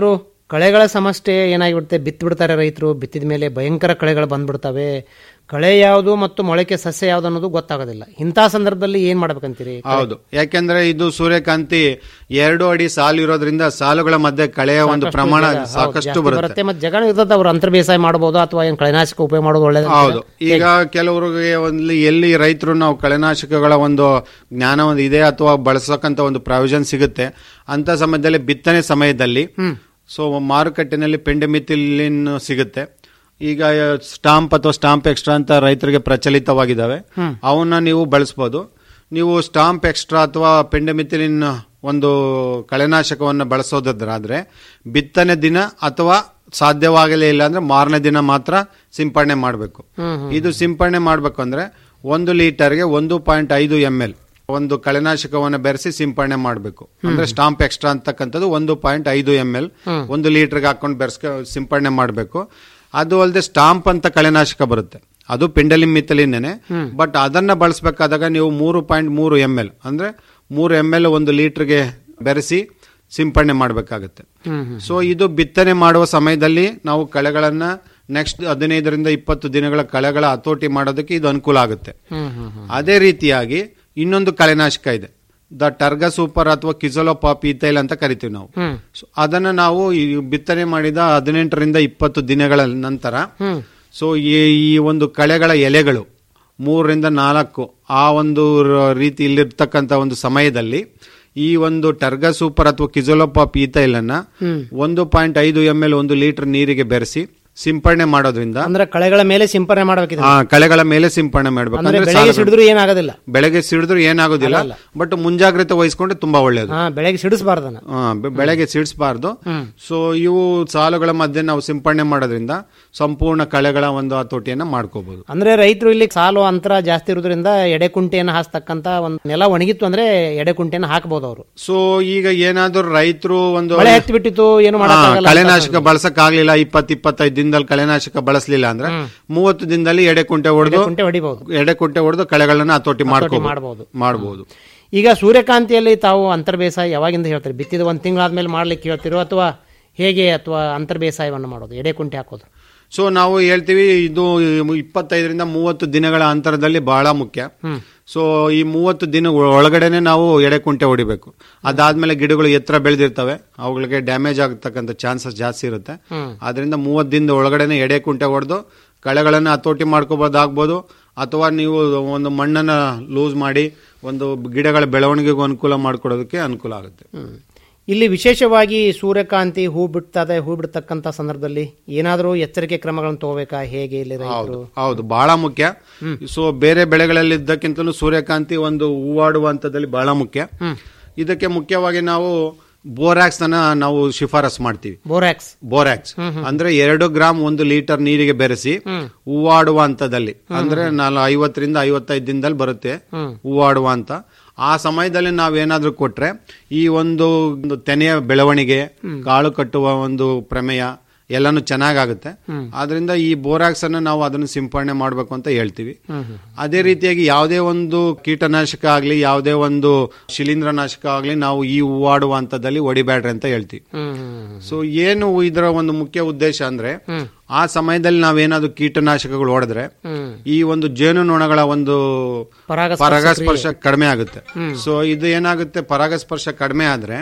ಕಳೆಗಳ ಸಮಸ್ಯೆ ಏನಾಗಿಬಿಡುತ್ತೆ ಬಿತ್ತು ಬಿಡ್ತಾರೆ ರೈತರು ಬಿತ್ತಿದ ಮೇಲೆ ಭಯಂಕರ ಕಳೆಗಳು ಬಂದ್ಬಿಡ್ತವೆ ಕಳೆ ಯಾವುದು ಮತ್ತು ಮೊಳಕೆ ಸಸ್ಯ ಯಾವುದು ಅನ್ನೋದು ಗೊತ್ತಾಗೋದಿಲ್ಲ ಇಂಥ ಸಂದರ್ಭದಲ್ಲಿ ಏನ್ ಮಾಡ್ಬೇಕಂತೀರಿ ಹೌದು ಯಾಕೆಂದ್ರೆ ಇದು ಸೂರ್ಯಕಾಂತಿ ಎರಡು ಅಡಿ ಸಾಲು ಇರೋದ್ರಿಂದ ಸಾಲುಗಳ ಮಧ್ಯೆ ಕಳೆಯ ಒಂದು ಸಾಕಷ್ಟು ಪ್ರಮಾಣ ಜಾಗ, ಹೌದು, ಸಾಕಷ್ಟು ಜಾಸ್ತಿ ಬರುತ್ತೆ ಮತ್ತೆ ಜಗಣ ಇರ್ತದೆ ಅವ್ರು ಅಂತರ್ ಬೇಸಾಯ ಮಾಡಬಹುದು ಅಥವಾ ಏನ್ ಕಳೆನಾಶಕ ಉಪಯೋಗ ಮಾಡೋದು ಒಳ್ಳೇದು ಹೌದು ಈಗ ಕೆಲವರಿಗೆ ಒಂದು ಎಲ್ಲಿ ರೈತರು ನಾವು ಕಳೆನಾಶಕಗಳ ಒಂದು ಜ್ಞಾನ ಒಂದು ಇದೆ ಅಥವಾ ಬಳಸಕ್ಕಂತ ಒಂದು ಪ್ರಾವಿಷನ್ ಸಿಗುತ್ತೆ ಅಂತ ಸಮಯದಲ್ಲಿ ಬಿತ್ತನೆ ಸಮಯದಲ್ಲಿ ಸೊ ಮಾರುಕಟ್ಟೆನಲ್ಲಿ ಪೆಂಡೆಮಿಥಿಲಿನ್ ಸಿಗುತ್ತೆ ಈಗ ಸ್ಟಾಂಪ್ ಅಥವಾ ಸ್ಟಾಂಪ್ ಎಕ್ಸ್ಟ್ರಾ ಅಂತ ರೈತರಿಗೆ ಪ್ರಚಲಿತವಾಗಿದ್ದಾವೆ ಹ್ಮ್. ಅವನ್ನ ನೀವು ಬಳಸ್ಬೋದು ನೀವು ಸ್ಟಾಂಪ್ ಎಕ್ಸ್ಟ್ರಾ ಅಥವಾ ಪೆಂಡೆಮಿಥಿಲಿನ್ ಒಂದು ಕಳೆನಾಶಕವನ್ನು ಬಳಸೋದಾದ್ರೆ ಬಿತ್ತನೆ ದಿನ ಅಥವಾ ಸಾಧ್ಯವಾಗಲೇ ಇಲ್ಲ ಅಂದ್ರೆ ಮಾರನೇ ದಿನ ಮಾತ್ರ ಸಿಂಪಡಣೆ ಮಾಡಬೇಕು ಹ್ಮ್, ಹ್ಮ್. ಇದು ಸಿಂಪಡಣೆ ಮಾಡಬೇಕು ಅಂದ್ರೆ ಒಂದು ಲೀಟರ್ಗೆ ಒಂದು ಪಾಯಿಂಟ್ ಐದು ಎಂ ಎಲ್ ಒಂದು ಕಳೆನಾಶಕವನ್ನು ಬೆರೆಸಿ ಸಿಂಪಡಣೆ ಮಾಡಬೇಕು ಅಂದ್ರೆ ಸ್ಟಾಂಪ್ ಎಕ್ಸ್ಟ್ರಾ ಅಂತಕ್ಕಂಥದ್ದು ಒಂದು ಪಾಯಿಂಟ್ ಐದು ಎಂ ಎಲ್ ಹ್ಮ್. ಒಂದು ಲೀಟರ್ಗೆ ಹಾಕೊಂಡು ಬೆರೆಸ್ಕ ಸಿಂಪಡಣೆ ಮಾಡಬೇಕು ಅದು ಅಲ್ಲದೆ ಸ್ಟಾಂಪ್ ಅಂತ ಕಳೆನಾಶಕ ಬರುತ್ತೆ ಅದು ಪಿಂಡಲಿನ್ ಮಿತ್ತಲಿನೇನೆ ಹ್ಮ್. ಬಟ್ ಅದನ್ನ ಬಳಸಬೇಕಾದಾಗ ನೀವು ಮೂರು ಪಾಯಿಂಟ್ ಮೂರು ಎಂ ಎಲ್ ಅಂದ್ರೆ ಮೂರು ಎಂ ಎಲ್ ಒಂದು ಲೀಟರ್ಗೆ ಬೆರೆಸಿ ಸಿಂಪಡಣೆ ಮಾಡಬೇಕಾಗುತ್ತೆ ಹ್ಮ್, ಹ್ಮ್. ಸೊ ಇದು ಬಿತ್ತನೆ ಮಾಡುವ ಸಮಯದಲ್ಲಿ ನಾವು ಕಳೆಗಳನ್ನ ನೆಕ್ಸ್ಟ್ ಹದಿನೈದರಿಂದ ಇಪ್ಪತ್ತು ದಿನಗಳ ಕಳೆಗಳ ಹತೋಟಿ ಮಾಡೋದಕ್ಕೆ ಇದು ಅನುಕೂಲ ಆಗುತ್ತೆ ಹ್ಮ್, ಹ್ಮ್, ಹ್ಮ್. ಅದೇ ರೀತಿಯಾಗಿ ಇನ್ನೊಂದು ಕಳೆನಾಶಕ ಇದೆ ದ ಟರ್ಗ ಸೂಪರ್ ಅಥವಾ ಕಿಸೋಲೋಪಾಪ್ ಈತೈಲ್ ಅಂತ ಕರಿತೀವಿ ನಾವು ಹ್ಮ್. So, ಅದನ್ನ ನಾವು ಈ ಬಿತ್ತನೆ ಮಾಡಿದ ಹದಿನೆಂಟರಿಂದ ಇಪ್ಪತ್ತು ದಿನಗಳ ನಂತರ ಹ್ಮ್. ಸೊ ಈ ಈ ಒಂದು ಕಳೆಗಳ ಎಲೆಗಳು ಮೂರರಿಂದ ನಾಲ್ಕು ಆ ಒಂದು ರ- ರೀತಿ ಇಲ್ಲಿರ್ತಕ್ಕಂಥ ಒಂದು ಸಮಯದಲ್ಲಿ ಈ ಒಂದು ಟರ್ಗ ಸೂಪರ್ ಅಥವಾ ಕಿಜೋಲೋಪಾಪ್ ಈತೈಲನ್ನ ಹ್ಮ್. ಒಂದು ಪಾಯಿಂಟ್ ಐದು ಎಂ ಎಲ್ ಒಂದು ಲೀಟರ್ ನೀರಿಗೆ ಬೆರೆಸಿ ಸಿಂಪಡಣೆ ಮಾಡೋದ್ರಿಂದ ಅಂದ್ರೆ ಕಳೆಗಳ ಮೇಲೆ ಸಿಂಪರಣೆ ಮಾಡ್ಬೇಕಿದೆ ಆ, ಕಳೆಗಳ ಮೇಲೆ ಸಿಂಪಡಣೆ ಮಾಡ್ಬೇಕು ಅಂದ್ರೆ ಅಂದ್ರೆ ಬೆಳೆಗೆ ಸಾಲುಗಳು- ಸಿಡಿದ್ರು ಏನಾಗೋದಿಲ್ಲ ಬೆಳೆಗೆ ಸಿಡಿದ್ರು ಏನಾಗೋದಿಲ್ಲ ಅಲ್ಲ, ಬಟ್ ಮುಂಜಾಗ್ರತೆ ವಹಿಸ್ಕೊಂಡ್ರೆ ತುಂಬಾ ಒಳ್ಳೇದು ಹಾ ಬೆಳೆಗೆ ಸಿಡಿಸಬಾರ್ದನ್ನ ಆ, ಬೆ- ಬೆಳೆಗೆ ಸಿಡಿಸಬಾರ್ದು ಹ್ಮ್. ಸೊ ಇವು ಸಾಲುಗಳ ಮಧ್ಯೆ ನಾವು ಸಿಂಪಡಣೆ ಮಾಡೋದ್ರಿಂದ ಸಂಪೂರ್ಣ ಕಳೆಗಳ ಒಂದು ಹತೋಟಿಯನ್ನ ಮಾಡ್ಕೋಬಹುದು ಅಂದ್ರೆ ರೈತರು ಇಲ್ಲಿ ಸಾಲು ಅಂತರ ಜಾಸ್ತಿ ಇರೋದ್ರಿಂದ ಎಡೆಕುಂಟೆಯನ್ನು ಹಾಸ್ತಕ್ಕಂತ ಒಂದು ನೆಲ ಒಣಗಿತ್ತು ಅಂದ್ರೆ ಎಡೆಕುಂಟೆಯನ್ನು ಹಾಕಬಹುದು ಅವರು ಸೊ ಈಗ ಏನಾದ್ರು ರೈತರು ಒಂದು ಮಳೆ ಹತ್ತಿ ಬಿಟ್ಟಿತ್ತು ಏನು ಆ, ಮಾಡಕ್ಕಾಗಲ್ಲ ಅಂತ ಕಳೆನಾಶಕ ಬಳಸಕ್ ಆಗ್ಲಿಲ್ಲ ಇಪ್ಪತ್ ಇಪ್ಪತ್ತೈದು ದಿನದಲ್ಲಿ ಕಳೆನಾಶಕ ಬಳಸಲಿಲ್ಲ ಅಂದ್ರೆ ಮೂವತ್ತು ದಿನದಲ್ಲಿ ಎಡೆಕುಂಟೆ ಹೊಡೆದು ಎಡೆಕುಂಟೆ ಹೊಡಿಬಹುದು ಎಡೆಕುಂಟೆ ಹೊಡೆದು ಕಳೆಗಳನ್ನ ಹತೋಟಿ ಮಾಡ್ಕೋ ಮಾಡ್ಬೋದು. ಮಾಡಬಹುದು ಈಗ ಸೂರ್ಯಕಾಂತಿಯಲ್ಲಿ ತಾವು ಅಂತರ್ ಬೇಸಾಯ ಯಾವಾಗಿಂದ ಹೇಳ್ತಾರೆ ಬಿತ್ತಿದ ಒಂದ್ ತಿಂಗಳಾದ್ಮೇಲೆ ಮಾಡ್ಲಿಕ್ಕೆ ಹೇಳ್ತಿರೋ ಅಥವಾ ಹೇಗೆ ಅಥವಾ ಅಂತರ್ ಬೇಸಾಯವನ್ನು ಮಾಡೋದು ಎಡೆಕುಂಟೆ ಹಾಕೋದು ಸೊ ನಾವು ಹೇಳ್ತೀವಿ ಇದು ಇಪ್ಪತ್ತೈದರಿಂದ ಮೂವತ್ತು ದಿನಗಳ ಅಂತರದಲ್ಲಿ ಬಹಳ ಮುಖ್ಯ ಸೊ ಈ ಮೂವತ್ತು ದಿನ ಒಳಗಡೆನೆ ನಾವು ಎಡೆಕುಂಟೆ ಹೊಡಿಬೇಕು ಅದಾದ್ಮೇಲೆ ಗಿಡಗಳು ಎತ್ತರ ಬೆಳೆದಿರ್ತವೆ ಅವುಗಳಿಗೆ ಡ್ಯಾಮೇಜ್ ಆಗತಕ್ಕಂಥ ಚಾನ್ಸಸ್ ಜಾಸ್ತಿ ಇರುತ್ತೆ ಹ್ಮ್. ಅದರಿಂದ ಮೂವತ್ತು ದಿನದ ಒಳಗಡೆನೆ ಎಡೆಕುಂಟೆ ಹೊಡೆದು ಕಳೆಗಳನ್ನು ಹತೋಟಿ ಮಾಡ್ಕೋಬೋದಾಗ್ಬೋದು ಅಥವಾ ನೀವು ಒಂದು ಮಣ್ಣನ್ನ ಲೂಸ್ ಮಾಡಿ ಒಂದು ಗಿಡಗಳ ಬೆಳವಣಿಗೆಗೂ ಅನುಕೂಲ ಮಾಡ್ಕೊಡೋದಕ್ಕೆ ಅನುಕೂಲ ಆಗುತ್ತೆ ಇಲ್ಲಿ ವಿಶೇಷವಾಗಿ ಸೂರ್ಯಕಾಂತಿ ಹೂ ಬಿಡ್ತದೆ ಹೂ ಬಿಡ್ತಕ್ಕಂತ ಸಂದರ್ಭದಲ್ಲಿ ಏನಾದರೂ ಎಚ್ಚರಿಕೆ ಕ್ರಮಗಳನ್ನು ತಗೋಬೇಕಾ ಹೇಗೆ ಇಲ್ಲಿ ಹೌದು ರೈತರು ಹೌದು ಬಹಳ ಮುಖ್ಯ ಸೊ ಬೇರೆ ಬೆಳೆಗಳಲ್ಲಿ ಇದ್ದಕ್ಕಿಂತಲೂ ಸೂರ್ಯಕಾಂತಿ ಒಂದು ಹೂವಾಡುವ ಹಂತದಲ್ಲಿ ಬಹಳ ಮುಖ್ಯ ಇದಕ್ಕೆ ಮುಖ್ಯವಾಗಿ ನಾವು ಬೋರಾಕ್ಸ್ ಅನ್ನ ನಾವು ಶಿಫಾರಸ್ ಮಾಡ್ತೀವಿ ಬೋರಾಕ್ಸ್ ಬೋರಾಕ್ಸ್ ಅಂದ್ರೆ ಎರಡು ಗ್ರಾಮ್ ಒಂದು ಲೀಟರ್ ನೀರಿಗೆ ಬೆರೆಸಿ ಹೂವಾಡುವ ಹಂತದಲ್ಲಿ ಅಂದ್ರೆ ನಾನು ಐವತ್ತರಿಂದ ಐವತ್ತೈದು ದಿನದಲ್ಲಿ ಬರುತ್ತೆ ಹ್ಮ್. ಹೂವಾಡುವ ಅಂತ ಆ ಸಮಯದಲ್ಲಿ ನಾವೇನಾದ್ರೂ ಕೊಟ್ರೆ ಈ ಒಂದು ಒಂದು ತೆನೆಯ ಬೆಳವಣಿಗೆ ಕಾಳು ಕಟ್ಟುವ ಒಂದು ಪ್ರಮೇಯ ಎಲ್ಲಾನು ಚೆನ್ನಾಗಾಗುತ್ತೆ ಆದ್ರಿಂದ ಈ ಬೋರಾಕ್ಸ್ ಅನ್ನ ನಾವು ಅದನ್ನು ಸಿಂಪಡಣೆ ಮಾಡಬೇಕು ಅಂತ ಹೇಳ್ತೀವಿ ಅದೇ ರೀತಿಯಾಗಿ ಯಾವುದೇ ಒಂದು ಕೀಟನಾಶಕ ಆಗ್ಲಿ ಯಾವುದೇ ಒಂದು ಶಿಲೀಂಧ್ರನಾಶಕ ಆಗ್ಲಿ ನಾವು ಈ ಹೂವಾಡುವ ಹಂತದಲ್ಲಿ ಹೊಡಿಬೇಡ್ರಿ ಅಂತ ಹೇಳ್ತೀವಿ ಸೊ ಏನು ಇದರ ಒಂದು ಮುಖ್ಯ ಉದ್ದೇಶ ಅಂದ್ರೆ ಆ ಸಮಯದಲ್ಲಿ ನಾವೇನಾದ್ರೂ ಕೀಟನಾಶಕಗಳು ಹೊಡೆದ್ರೆ ಈ ಒಂದು ಜೇನುನೊಣಗಳ ಒಂದು ಪರಾಗಸ್ಪರ್ಶ ಪರಾಗಸ್ಪರ್ಶ ಕಡಿಮೆ ಆಗುತ್ತೆ ಸೊ ಇದು ಏನಾಗುತ್ತೆ ಪರಾಗಸ್ಪರ್ಶ ಕಡಿಮೆ ಆದ್ರೆ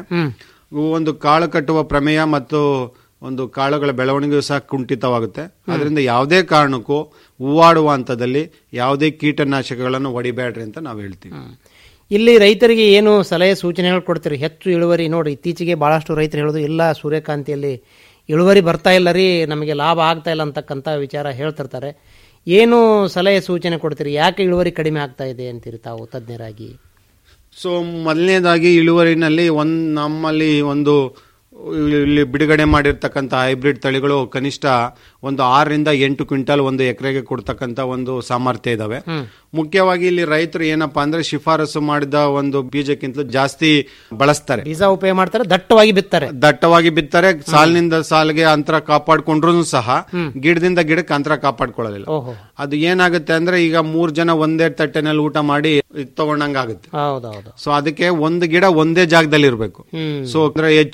ಒಂದು ಕಾಳು ಕಟ್ಟುವ ಪ್ರಮೇಯ ಮತ್ತು ಒಂದು ಕಾಳುಗಳ ಬೆಳವಣಿಗೆಯು ಸಹ ಕುಂಠಿತವಾಗುತ್ತೆ ಅದರಿಂದ ಯಾವುದೇ ಕಾರಣಕ್ಕೂ ಹೂವಾಡುವ ಹಂತದಲ್ಲಿ ಯಾವುದೇ ಕೀಟನಾಶಕಗಳನ್ನು ಹೊಡಿಬೇಡ್ರಿ ಅಂತ ನಾವು ಹೇಳ್ತೀವಿ ಇಲ್ಲಿ ರೈತರಿಗೆ ಏನು ಸಲಹೆ ಸೂಚನೆಗಳು ಕೊಡ್ತೀರಿ ಹೆಚ್ಚು ಇಳುವರಿ ನೋಡಿ ಇತ್ತೀಚೆಗೆ ಬಹಳಷ್ಟು ರೈತರು ಹೇಳೋದು ಇಲ್ಲ ಸೂರ್ಯಕಾಂತಿಯಲ್ಲಿ ಇಳುವರಿ ಬರ್ತಾ ಇಲ್ಲ ರೀ ನಮಗೆ ಲಾಭ ಆಗ್ತಾ ಇಲ್ಲ ಅಂತಕ್ಕಂಥ ವಿಚಾರ ಹೇಳ್ತಿರ್ತಾರೆ ಏನು ಸಲಹೆ ಸೂಚನೆ ಕೊಡ್ತೀರಿ ಯಾಕೆ ಇಳುವರಿ ಕಡಿಮೆ ಆಗ್ತಾ ಇದೆ ಅಂತೀರಿ ತಾವು ತಜ್ಞರಾಗಿ ಸೊ ಮೊದಲನೇದಾಗಿ ಇಳುವರಿನಲ್ಲಿ ಒಂದ್ ನಮ್ಮಲ್ಲಿ ಒಂದು ಇಲ್ಲಿ ಬಿಡುಗಡೆ ಮಾಡಿರ್ತಕ್ಕಂಥ ಹೈಬ್ರಿಡ್ ತಳಿಗಳು ಕನಿಷ್ಠ ಒಂದು ಆರರಿಂದ ಎಂಟು ಕ್ವಿಂಟಲ್ ಒಂದು ಎಕರೆಗೆ ಕೊಡ್ತಕ್ಕಂಥ ಒಂದು ಸಾಮರ್ಥ್ಯ ಇದಾವೆ ಮುಖ್ಯವಾಗಿ ಇಲ್ಲಿ ರೈತರು ಏನಪ್ಪಾ ಅಂದ್ರೆ ಶಿಫಾರಸು ಮಾಡಿದ ಒಂದು ಬೀಜಕ್ಕಿಂತಲೂ ಜಾಸ್ತಿ ಬಳಸ್ತಾರೆ ಬೀಜ ಉಪಯೋಗ ಮಾಡ್ತಾರೆ ದಟ್ಟವಾಗಿ ಬಿತ್ತಾರೆ ದಟ್ಟವಾಗಿ ಬಿತ್ತಾರೆ ಸಾಲಿನಿಂದ ಸಾಲಿಗೆ ಅಂತರ ಕಾಪಾಡ್ಕೊಂಡ್ರು ಸಹ ಗಿಡದಿಂದ ಗಿಡಕ್ಕೆ ಅಂತರ ಕಾಪಾಡ್ಕೊಳ್ಳಲಿಲ್ಲ ಓಹೋ ಅದು ಏನಾಗುತ್ತೆ ಅಂದ್ರೆ ಈಗ ಮೂರ್ ಜನ ಒಂದೇ ತಟ್ಟೆನಲ್ಲಿ ಊಟ ಮಾಡಿ ಇದ್ ತಗೊಂಡಂಗಾಗುತ್ತೆ ಹೌದೌದು ಸೊ ಅದಕ್ಕೆ ಒಂದು ಗಿಡ ಒಂದೇ ಜಾಗದಲ್ಲಿ ಇರಬೇಕು ಹ್ಮ್ ಸೊ ಅಂದ್ರೆ ಹೆಚ್ಚು ಹೆಚ್ಚು ಬೀಜ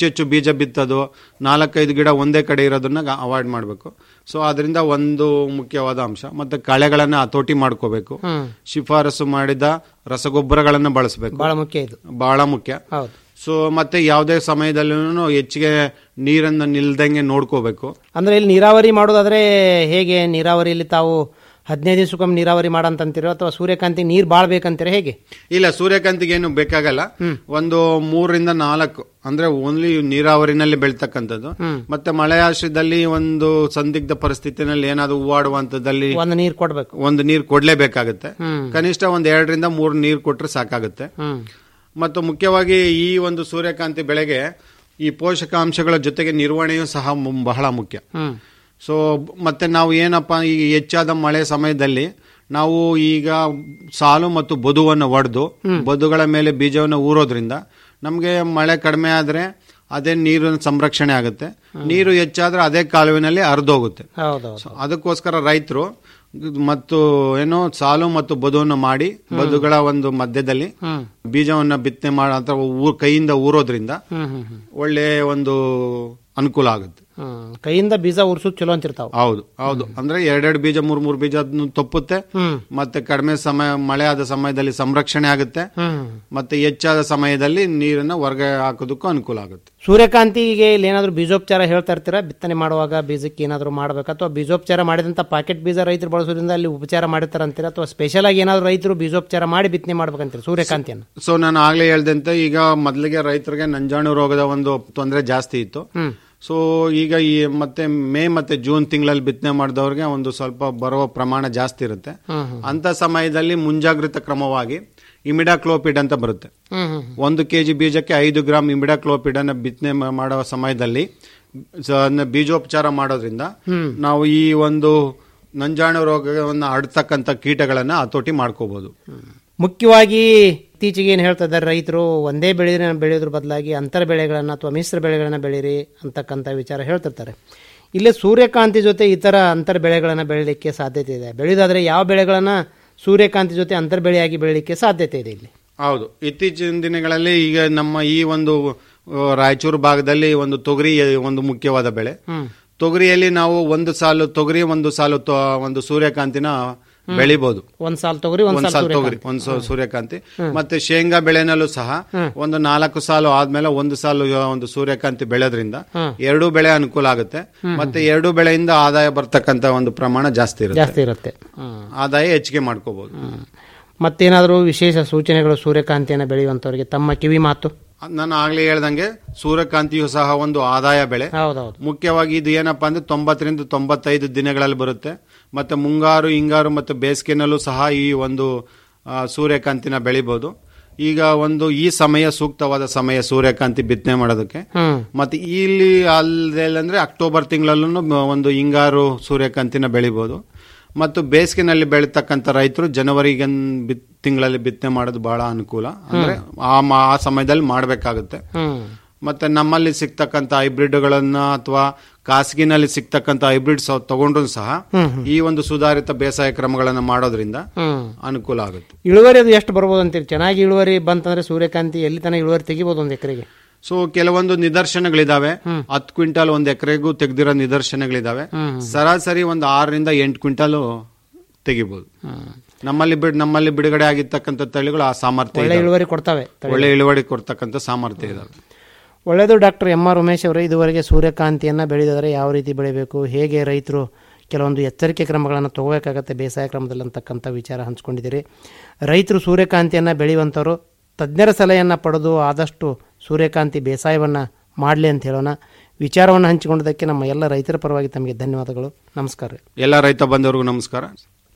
ಬೀಜ ಬಿತ್ತೋದು ನಾಲ್ಕೈದು ಗಿಡ ಒಂದೇ ಕಡೆ ಇರೋದನ್ನ ಅವಾಯ್ಡ್ ಮಾಡಬೇಕು ಸೊ ಅದರಿಂದ ಒಂದು ಮುಖ್ಯವಾದ ಅಂಶ ಮತ್ತೆ ಕಳೆಗಳನ್ನ ಹತೋಟಿ ಮಾಡ್ಕೋಬೇಕು ಹ್ಮ್. ಶಿಫಾರಸು ಮಾಡಿದ ರಸಗೊಬ್ಬರಗಳನ್ನ ಬಳಸಬೇಕು ಬಹಳ ಮುಖ್ಯ ಇದು ಬಹಳ ಮುಖ್ಯ ಹೌದು ಸೊ ಮತ್ತೆ ಯಾವುದೇ ಸಮಯದಲ್ಲೂ ಹೆಚ್ಚಿಗೆ ನೀರನ್ನು ನಿಲ್ದಂಗೆ ನೋಡ್ಕೋಬೇಕು ಅಂದ್ರೆ ಇಲ್ಲಿ ನೀರಾವರಿ ಮಾಡೋದಾದ್ರೆ ಹೇಗೆ ನೀರಾವರಿಯಲ್ಲಿ ತಾವು ಹದಿನೈದು ದಿವಸಕ್ಕೊಮ್ಮೆ ನೀರಾವರಿ ಮಾಡಂತೀರೋ ಅಥವಾ ಸೂರ್ಯಕಾಂತಿ ನೀರ್ ಬಾಳ್ ಬೇಕಂತೀರ ಹೇಗೆ ಇಲ್ಲ ಸೂರ್ಯಕಾಂತಿಗೆ ಏನು ಬೇಕಾಗಲ್ಲ ಒಂದು ಮೂರರಿಂದ ನಾಲ್ಕು ಅಂದ್ರೆ ಓನ್ಲಿ ನೀರಾವರಿನಲ್ಲಿ ಬೆಳ್ತಕ್ಕಂಥದ್ದು ಹ್ಮ್. ಮತ್ತೆ ಮಳೆಯಾಶ್ರಯದಲ್ಲಿ ಒಂದು ಸಂದಿಗ್ಧ ಪರಿಸ್ಥಿತಿನಲ್ಲಿ ಏನಾದ್ರು ಹೂವಾಡುವಂತದಲ್ಲಿ ಒಂದು ನೀರ್ ಕೊಡ್ಬೇಕು ಒಂದು ನೀರು ಕೊಡ್ಲೇಬೇಕಾಗುತ್ತೆ ಹ್ಮ್. ಕನಿಷ್ಠ ಒಂದ್ ಎರಡರಿಂದ ಮೂರು ನೀರು ಕೊಟ್ರೆ ಸಾಕಾಗುತ್ತೆ ಹ್ಮ್ ಮತ್ತು ಮುಖ್ಯವಾಗಿ ಈ ಒಂದು ಸೂರ್ಯಕಾಂತಿ ಬೆಳೆಗೆ ಈ ಪೋಷಕಾಂಶಗಳ ಜೊತೆಗೆ ನಿರ್ವಹಣೆಯೂ ಸಹ ಮು- ಬಹಳ ಮುಖ್ಯ ಹ್ಮ್ ಸೊ ಮತ್ತೆ ನಾವು ಏನಪ್ಪ ಈ ಹೆಚ್ಚಾದ ಮಳೆ ಸಮಯದಲ್ಲಿ ನಾವು ಈಗ ಸಾಲು ಮತ್ತು ಬದುವನ್ನು ಒಡೆದು ಬದುಗಳ ಮೇಲೆ ಬೀಜವನ್ನು ಊರೋದ್ರಿಂದ ನಮಗೆ ಮಳೆ ಕಡಿಮೆ ಆದ್ರೆ ಅದೇ ನೀರಿನ ಸಂರಕ್ಷಣೆ ಆಗುತ್ತೆ ನೀರು ಹೆಚ್ಚಾದ್ರೆ ಅದೇ ಕಾಲುವಿನಲ್ಲಿ ಹರಿದೋಗುತ್ತೆ ಹೌದೌದು ಅದಕ್ಕೋಸ್ಕರ ರೈತರು ಮತ್ತು ಏನು ಸಾಲು ಮತ್ತು ಬದುವನ್ನು ಮಾಡಿ ಬದುಗಳ ಒಂದು ಮಧ್ಯದಲ್ಲಿ ಹ್ಮ್ ಬೀಜವನ್ನ ಬಿತ್ತನೆ ಮಾಡ ಅಥವಾ ಊ- ಕೈಯಿಂದ ಊರೋದ್ರಿಂದ ಹ್ಮ್ ಹ್ಮ್ ಹ್ಮ್ ಒಳ್ಳೆ ಒಂದು ಅನುಕೂಲ ಆಗುತ್ತೆ ಹ್ಮ್ ಕೈಯಿಂದ ಬೀಜ ಉರ್ಸುದ್ ಚಲೋ ಅಂತಿರ್ತಾವ ಹೌದು ಹೌದು ಅಂದ್ರೆ ಎರಡೆರಡು ಬೀಜ ಮೂರ್ ಮೂರ್ ಬೀಜ ಅದ್ನ ತಪ್ಪುತ್ತೆ ಹ್ಮ್ ಮತ್ತೆ ಕಡಿಮೆ ಸಮಯ ಮಳೆ ಆದ ಸಮಯದಲ್ಲಿ ಸಂರಕ್ಷಣೆ ಆಗುತ್ತೆ ಹ್ಮ್ ಮತ್ತೆ ಹೆಚ್ಚಾದ ಸಮಯದಲ್ಲಿ ನೀರನ್ನ ಹೊರಗೆ ಹಾಕೋದಕ್ಕೂ ಅನುಕೂಲ ಆಗುತ್ತೆ ಸೂರ್ಯಕಾಂತಿಗೆ ಇಲ್ಲಿ ಏನಾದ್ರು ಬೀಜೋಪಚಾರ ಹೇಳ್ತಾ ಇರ್ತೀರಾ ಬಿತ್ತನೆ ಮಾಡುವಾಗ ಬೀಜಕ್ಕೆ ಏನಾದ್ರು ಮಾಡ್ಬೇಕಾ ಅಥವಾ ಬೀಜೋಪಚಾರ ಮಾಡಿದಂತ ಪಾಕೆಟ್ ಬೀಜ ರೈತರು ಬಳಸೋದ್ರಿಂದ ಅಲ್ಲಿ ಉಪಚಾರ ಮಾಡಿರ್ತಾರ ಅಂತೀರಾ ಅಥವಾ ಸ್ಪೆಷಲ್ ಆಗಿ ಏನಾದ್ರು ರೈತರು ಬೀಜೋಪಚಾರ ಮಾಡಿ ಬಿತ್ತನೆ ಮಾಡ್ಬೇಕಂತೀರಾ ಸೂರ್ಯಕಾಂತಿಯನ್ನು ಸೊ ನಾನು ಆಗ್ಲೇ ಹೇಳ್ದಂತೆ ಈಗ ಮೊದಲಿಗೆ ರೈತರಿಗೆ ನಂಜಾಣು ರೋಗದ ಒಂದು ತೊಂದರೆ ಜಾಸ್ತಿ ಇತ್ತು ಹ್ಮ್ ಸೊ ಈಗ ಈ ಮತ್ತೆ ಮೇ ಮತ್ತೆ ಜೂನ್ ತಿಂಗಳಲ್ಲಿ ಬಿತ್ತನೆ ಮಾಡಿದವ್ರಿಗೆ ಒಂದು ಸ್ವಲ್ಪ ಬರುವ ಪ್ರಮಾಣ ಜಾಸ್ತಿ ಇರುತ್ತೆ ಹ್ಮ್ ಹ್ಮ್ ಅಂತ ಸಮಯದಲ್ಲಿ ಮುಂಜಾಗ್ರತಾ ಕ್ರಮವಾಗಿ ಇಮಿಡಾಕ್ಲೋಪಿಡ್ ಅಂತ ಬರುತ್ತೆ ಹ್ಮ್ ಹ್ಮ್ ಒಂದು ಕೆಜಿ ಬೀಜಕ್ಕೆ ಐದು ಗ್ರಾಮ್ ಇಮಿಡಾಕ್ಲೋಪಿಡ್ ಅನ್ನ ಬಿತ್ತನೆ ಮ- ಮಾಡುವ ಸಮಯದಲ್ಲಿ ಸ- ಅದನ್ನ ಬೀಜೋಪಚಾರ ಮಾಡೋದ್ರಿಂದ ಹ್ಮ್. ನಾವು ಈ ಒಂದು ನಂಜಾಣು ರೋಗವನ್ನು ಹರಡ್ತಕ್ಕಂಥ ಕೀಟಗಳನ್ನ ಹತೋಟಿ ಮಾಡ್ಕೋಬಹುದು ಮುಖ್ಯವಾಗಿ ಇತ್ತೀಚೆಗೆ ಏನು ಹೇಳ್ತಾ ಇದ್ದಾರೆ ರೈತರು ಒಂದೇ ಬೆಳೆ ಬೆಳೆಯೋದ್ರ ಬದಲಾಗಿ ಅಂತರ ಬೆಳೆಗಳನ್ನ ಅಥವಾ ಮಿಶ್ರ ಬೆಳೆಗಳನ್ನ ಬೆಳೀರಿ ಅಂತಕ್ಕಂಥ ವಿಚಾರ ಹೇಳ್ತಿರ್ತಾರೆ ಇಲ್ಲೇ ಸೂರ್ಯಕಾಂತಿ ಜೊತೆ ಇತರ ಅಂತರ ಬೆಳೆಗಳನ್ನ ಬೆಳಿಲಿಕ್ಕೆ ಸಾಧ್ಯತೆ ಇದೆ ಬೆಳೆದಾದ್ರೆ ಯಾವ ಬೆಳೆಗಳನ್ನ ಸೂರ್ಯಕಾಂತಿ ಜೊತೆ ಅಂತರ ಬೆಳೆಯಾಗಿ ಬೆಳಿಲಿಕ್ಕೆ ಸಾಧ್ಯತೆ ಇದೆ ಇಲ್ಲಿ ಹೌದು ಇತ್ತೀಚಿನ ದಿನಗಳಲ್ಲಿ ಈಗ ನಮ್ಮ ಈ ಒಂದು ಆ, ರಾಯಚೂರು ಭಾಗದಲ್ಲಿ ಒಂದು ತೊಗರಿ ಒಂದು ಮುಖ್ಯವಾದ ಬೆಳೆ ಹ್ಮ್ ತೊಗರಿಯಲ್ಲಿ ನಾವು ಒಂದು ಸಾಲು ತೊಗರಿ ಒಂದು ಸಾಲು ತೊ- ಒಂದು ಸೂರ್ಯಕಾಂತಿನ ಬೆಳಿಬಹುದು ಒಂದ್ ಸಾಲ್ ತೊಗರಿ ಒಂದ್ ಒಂದ್ ಸಾಲ್ ಸಾಲು ತೊಗರಿ ಸೂರ್ಯಕಾಂತಿ. ಒಂದ್ ಸಾ- ಸೂರ್ಯಕಾಂತಿ ಮತ್ತೆ ಶೇಂಗಾ ಬೆಳೆನಲ್ಲೂ ಸಹ ಒಂದು ನಾಲ್ಕು ಸಾಲು ಆದ್ಮೇಲೆ ಒಂದು ಸಾಲು ಆ, ಒಂದು ಸೂರ್ಯಕಾಂತಿ ಬೆಳೆದ್ರಿಂದ ಹ್ಮ್. ಎರಡು ಬೆಳೆ ಅನುಕೂಲ ಆಗುತ್ತೆ ಮತ್ತೆ ಎರಡು ಬೆಳೆಯಿಂದ ಆದಾಯ ಬರ್ತಕ್ಕಂತ ಒಂದು ಪ್ರಮಾಣ ಜಾಸ್ತಿ ಇರುತ್ತೆ ಜಾಸ್ತಿ ಇರುತ್ತೆ ಹ್ಮ್ ಆದಾಯ ಹೆಚ್ಚಿಗೆ ಮಾಡ್ಕೋಬಹುದು ಮತ್ತೇನಾದರೂ ವಿಶೇಷ ಸೂಚನೆಗಳು ಸೂರ್ಯಕಾಂತಿಯನ್ನು ಬೆಳೆಯುವಂತವರಿಗೆ ತಮ್ಮ ಕಿವಿ ಮಾತು ನಾನು ಆಗ್ಲೇ ಹೇಳ್ದಂಗೆ ಸೂರ್ಯಕಾಂತಿಯು ಸಹ ಒಂದು ಆದಾಯ ಬೆಳೆ ಹೌದೌದು ಮುಖ್ಯವಾಗಿ ಇದು ಏನಪ್ಪಾ ಅಂದ್ರೆ ತೊಂಬತ್ತರಿಂದ ತೊಂಬತ್ತೈದು ದಿನಗಳಲ್ಲಿ ಬರುತ್ತೆ ಮತ್ತೆ ಮುಂಗಾರು ಹಿಂಗಾರು ಮತ್ತು ಬೇಸಿಗೆನಲ್ಲೂ ಸಹ ಈ ಒಂದು ಆ, ಸೂರ್ಯಕಾಂತಿನ ಬೆಳಿಬಹುದು ಈಗ ಒಂದು ಈ ಸಮಯ ಸೂಕ್ತವಾದ ಸಮಯ ಸೂರ್ಯಕಾಂತಿ ಬಿತ್ತನೆ ಮಾಡೋದಕ್ಕೆ ಹ್ಮ್ ಮತ್ತೆ ಇಲ್ಲಿ ಅಲ್ಲದೆ ಅಂದ್ರೆ ಅಕ್ಟೋಬರ್ ತಿಂಗಳಲ್ಲೂ ಒಂದು ಹಿಂಗಾರು ಸೂರ್ಯಕಾಂತಿನ ಬೆಳಿಬಹುದು ಮತ್ತು ಬೇಸಿಗೆನಲ್ಲಿ ಬೆಳೀತಕ್ಕಂಥ ರೈತರು ಜನವರಿ ಬಿತ್ ತಿಂಗಳಲ್ಲಿ ಬಿತ್ತನೆ ಮಾಡೋದು ಬಹಳ ಅನುಕೂಲ ಅಂದ್ರೆ ಆ ಮ- ಆ ಸಮಯದಲ್ಲಿ ಮಾಡಬೇಕಾಗುತ್ತೆ ಹ್ಮ್ ಮತ್ತೆ ನಮ್ಮಲ್ಲಿ ಸಿಗ್ತಕ್ಕಂಥ ಹೈಬ್ರಿಡ್ಗಳನ್ನ ಅಥವಾ ಖಾಸಗಿನಲ್ಲಿ ಸಿಗ್ತಕ್ಕಂಥ ಹೈಬ್ರಿಡ್ಸ್ ತಗೊಂಡ್ರು ಸಹ ಈ ಒಂದು ಸುಧಾರಿತ ಬೇಸಾಯ ಕ್ರಮಗಳನ್ನ ಮಾಡೋದ್ರಿಂದ ಹ್ಮ್ ಅನುಕೂಲ ಆಗುತ್ತೆ ಇಳುವರಿ ಅದು ಎಷ್ಟು ಬರ್ಬೋದು ಅಂತೀರಿ ಚೆನ್ನಾಗಿ ಇಳುವರಿ ಬಂತಂದ್ರೆ ಸೂರ್ಯಕಾಂತಿ ಎಲ್ಲಿ ತನಕ ಇಳುವರಿ ತೆಗಿಬೋದು ಒಂದು ಎಕರೆಗೆ ಸೊ ಕೆಲವೊಂದು ನಿದರ್ಶನಗಳಿದಾವೆ ಹತ್ತು ಕ್ವಿಂಟಾಲ್ ಒಂದ್ ಎಕರೆಗೂ ತೆಗ್ದಿರೋ ನಿದರ್ಶನಗಳಿದಾವೆ ಸರಾಸರಿ ಒಂದು ಆರರಿಂದ ಎಂಟು ಕ್ವಿಂಟಾಲ್ ತೆಗಿಬಹುದು ನಮ್ಮಲ್ಲಿ ಬಿಡ್ ನಮ್ಮಲ್ಲಿ ಬಿಡುಗಡೆ ಆಗಿರ್ತಕ್ಕಂಥ ತಳಿಗಳು ಆ ಸಾಮರ್ಥ್ಯ ಒಳ್ಳೆ ಇದಾವೆ. ಇಳುವರಿ ಕೊಡ್ತವೆ ಒಳ್ಳೆ ಇಳುವರಿ ಕೊಡ್ತಕ್ಕಂಥ ಸಾಮರ್ಥ್ಯ ಇದಾವೆ ಒಳ್ಳೆಯದು ಡಾಕ್ಟರ್ ಎಂ ಆರ್ ಉಮೇಶ್ ಅವರು ಇದುವರೆಗೆ ಸೂರ್ಯಕಾಂತಿಯನ್ನು ಬೆಳೆದಿದ್ದಾರೆ ಯಾವ ರೀತಿ ಬೆಳಿಬೇಕು ಹೇಗೆ ರೈತರು ಕೆಲವೊಂದು ಎಚ್ಚರಿಕೆ ಕ್ರಮಗಳನ್ನು ತಗೋಬೇಕಾಗತ್ತೆ ಬೇಸಾಯ ಕ್ರಮದಲ್ಲಿ ಅಂತಕ್ಕಂಥ ವಿಚಾರ ಹಂಚ್ಕೊಂಡಿದ್ದೀರಿ ರೈತರು ಸೂರ್ಯಕಾಂತಿಯನ್ನು ಬೆಳೆಯುವಂಥವ್ರು ತಜ್ಞರ ಸಲಹೆಯನ್ನು ಪಡೆದು ಆದಷ್ಟು ಸೂರ್ಯಕಾಂತಿ ಬೇಸಾಯವನ್ನು ಮಾಡಲಿ ಅಂತ ಹೇಳೋಣ ವಿಚಾರವನ್ನು ಹಂಚಿಕೊಂಡದಕ್ಕೆ ನಮ್ಮ ಎಲ್ಲ ರೈತರ ಪರವಾಗಿ ತಮಗೆ ಧನ್ಯವಾದಗಳು ನಮಸ್ಕಾರ ರೀ. ಎಲ್ಲ ರೈತ ಬಂಧುವರಿಗೂ ನಮಸ್ಕಾರ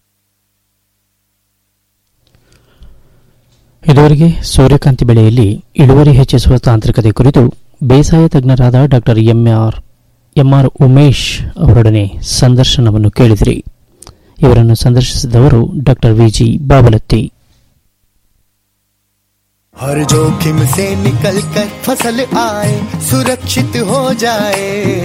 ಇದುವರೆಗೆ ಸೂರ್ಯಕಾಂತಿ ಬೆಳೆಯಲ್ಲಿ ಇಳುವರಿ ಹೆಚ್ಚಿಸುವ ತಾಂತ್ರಿಕತೆ ಕುರಿತು ಬೇಸಾಯ ತಜ್ಞರಾದ ಡಾಕ್ಟರ್ ಎಂಆರ್ ಎಂಆರ್ ಉಮೇಶ್ ಅವರೊಡನೆ ಸಂದರ್ಶನವನ್ನು ಕೇಳಿದಿರಿ ಇವರನ್ನು ಸಂದರ್ಶಿಸಿದವರು ಡಾಕ್ಟರ್ ವಿಜಿ ಬಾಬಲತ್ತಿ हर जोखिम से निकल कर फसल आए सुरक्षित हो जाए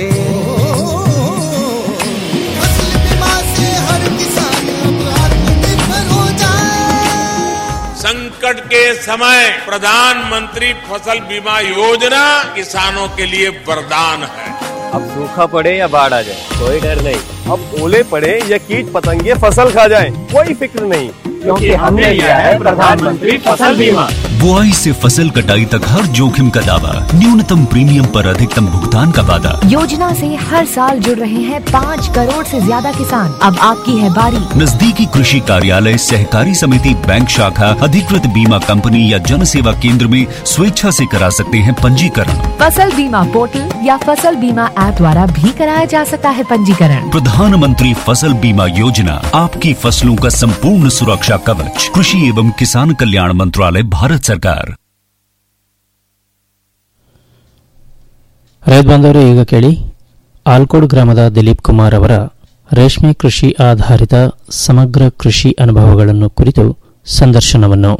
फसल बीमा से हर किसान अब आत्मनिर्भर हो जाए संकट संकट के समय प्रधानमंत्री फसल बीमा योजना किसानों के लिए वरदान है अब सूखा पड़े या बाढ़ आ जाए कोई डर नहीं अब ओले पड़े या कीट पतंगे फसल खा जाए कोई फिक्र नहीं क्योंकि हमने लिया है प्रधानमंत्री फसल बीमा बुआई से फसल कटाई तक हर जोखिम का दावा न्यूनतम प्रीमियम पर अधिकतम भुगतान का वादा योजना से हर साल जुड़ रहे हैं पाँच करोड़ से ज्यादा किसान अब आपकी है बारी नजदीकी कृषि कार्यालय सहकारी समिति बैंक शाखा अधिकृत बीमा कंपनी या जन सेवा केंद्र में स्वेच्छा से करा सकते हैं पंजीकरण फसल बीमा पोर्टल या फसल बीमा ऐप द्वारा भी कराया जा सकता है पंजीकरण प्रधानमंत्री फसल बीमा योजना आपकी फसलों का संपूर्ण सुरक्षा कवच कृषि एवं किसान कल्याण मंत्रालय भारत सरकार ರೈತ ಬಾಂಧವರು ಈಗ ಕೇಳಿ ಆಲ್ಕೋಡ್ ಗ್ರಾಮದ ದಿಲೀಪ್ ಕುಮಾರ್ ಅವರ ರೇಷ್ಮೆ ಕೃಷಿ ಆಧಾರಿತ ಸಮಗ್ರ ಕೃಷಿ ಅನುಭವಗಳನ್ನು ಕುರಿತು ಸಂದರ್ಶನವನ್ನು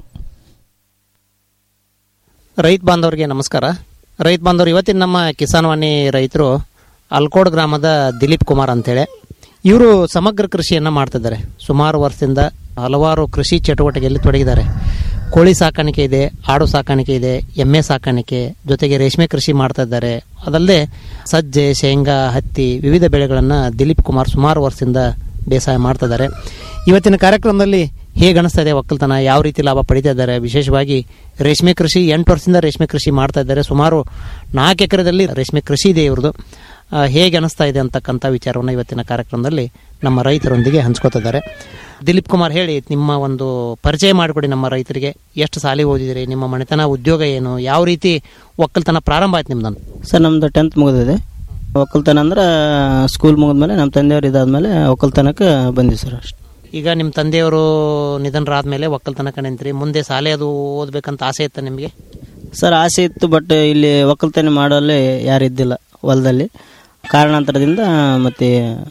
ರೈತ ಬಾಂಧವರಿಗೆ ನಮಸ್ಕಾರ ರೈತ ಬಾಂಧವರು ಇವತ್ತಿನ ನಮ್ಮ ಕಿಸಾನ್ ವಾಣಿ ರೈತರು ಅಲ್ಕೋಡ್ ಗ್ರಾಮದ ದಿಲೀಪ್ ಕುಮಾರ್ ಅಂತೇಳಿ ಇವರು ಸಮಗ್ರ ಕೃಷಿಯನ್ನು ಮಾಡ್ತಿದ್ದಾರೆ ಸುಮಾರು ವರ್ಷದಿಂದ ಹಲವಾರು ಕೃಷಿ ಚಟುವಟಿಕೆಯಲ್ಲಿ ತೊಡಗಿದ್ದಾರೆ ಕೋಳಿ ಸಾಕಾಣಿಕೆ ಇದೆ ಆಡು ಸಾಕಾಣಿಕೆ ಇದೆ ಎಮ್ಮೆ ಸಾಕಾಣಿಕೆ ಜೊತೆಗೆ ರೇಷ್ಮೆ ಕೃಷಿ ಮಾಡ್ತಾ ಇದ್ದಾರೆ ಅದಲ್ಲದೆ ಸಜ್ಜೆ ಶೇಂಗಾ ಹತ್ತಿ ವಿವಿಧ ಬೆಳೆಗಳನ್ನು ದಿಲೀಪ್ ಕುಮಾರ್ ಸುಮಾರು ವರ್ಷದಿಂದ ಬೇಸಾಯ ಮಾಡ್ತಾ ಇದ್ದಾರೆ ಇವತ್ತಿನ ಕಾರ್ಯಕ್ರಮದಲ್ಲಿ ಹೇಗೆ ಅನಿಸ್ತಾ ಇದೆ ಒಕ್ಕಲ್ತನ ಯಾವ ರೀತಿ ಲಾಭ ಪಡಿತಾ ಇದ್ದಾರೆ ವಿಶೇಷವಾಗಿ ರೇಷ್ಮೆ ಕೃಷಿ ಎಂಟು ವರ್ಷದಿಂದ ರೇಷ್ಮೆ ಕೃಷಿ ಮಾಡ್ತಾ ಇದ್ದಾರೆ ಸುಮಾರು ನಾಲ್ಕು ಎಕರೆದಲ್ಲಿ ರೇಷ್ಮೆ ಕೃಷಿ ಇದೆ ಇವ್ರದ್ದು ಆ, ಹೇಗೆ ಅನಿಸ್ತಾ ಇದೆ ಅಂತಕ್ಕಂಥ ವಿಚಾರವನ್ನು ಇವತ್ತಿನ ಕಾರ್ಯಕ್ರಮದಲ್ಲಿ ನಮ್ಮ ರೈತರೊಂದಿಗೆ ಹಂಚ್ಕೋತಿದ್ದಾರೆ ದಿಲೀಪ್ ಕುಮಾರ್ ಹೇಳಿ ನಿಮ್ಮ ಒಂದು ಪರಿಚಯ ಮಾಡಿಕೊಡಿ ನಮ್ಮ ರೈತರಿಗೆ ಎಷ್ಟು ಸಾಲಿ ಓದಿದಿರಿ ನಿಮ್ಮ ಮನೆತನ ಉದ್ಯೋಗ ಏನು ಯಾವ ರೀತಿ ಒಕ್ಕಲ್ತನ ಪ್ರಾರಂಭ ಆಯ್ತು ನಿಮ್ದು ಸರ್ ನಮ್ದು ಟೆಂತ್ ಮುಗಿದಿದೆ ಒಕ್ಕಲ್ತನ ಅಂದ್ರೆ ಸ್ಕೂಲ್ ಮುಗಿದ್ಮೇಲೆ ನಮ್ಮ ತಂದೆಯವರು ಇದಾದ್ಮೇಲೆ ಒಕ್ಕಲ್ತನಕ್ಕೆ ಬಂದ್ವಿ ಸರ್ ಅಷ್ಟೇ ಈಗ ನಿಮ್ಮ ತಂದೆಯವರು ನಿಧನರಾದ್ಮೇಲೆ ಒಕ್ಕಲ್ತನಕ ನಿಂತ್ರಿ ಮುಂದೆ ಶಾಲೆ ಅದು ಓದ್ಬೇಕಂತ ಆಸೆ ಇತ್ತ ನಿಮಗೆ ಸರ್ ಆಸೆ ಇತ್ತು ಬಟ್ ಇಲ್ಲಿ ಒಕ್ಕಲ್ತನ ಮಾಡಲು ಯಾರು ಇದ್ದಿಲ್ಲ ಹೊಲದಲ್ಲಿ ಕಾರಣಾಂತರದಿಂದ ಮತ್ತೆ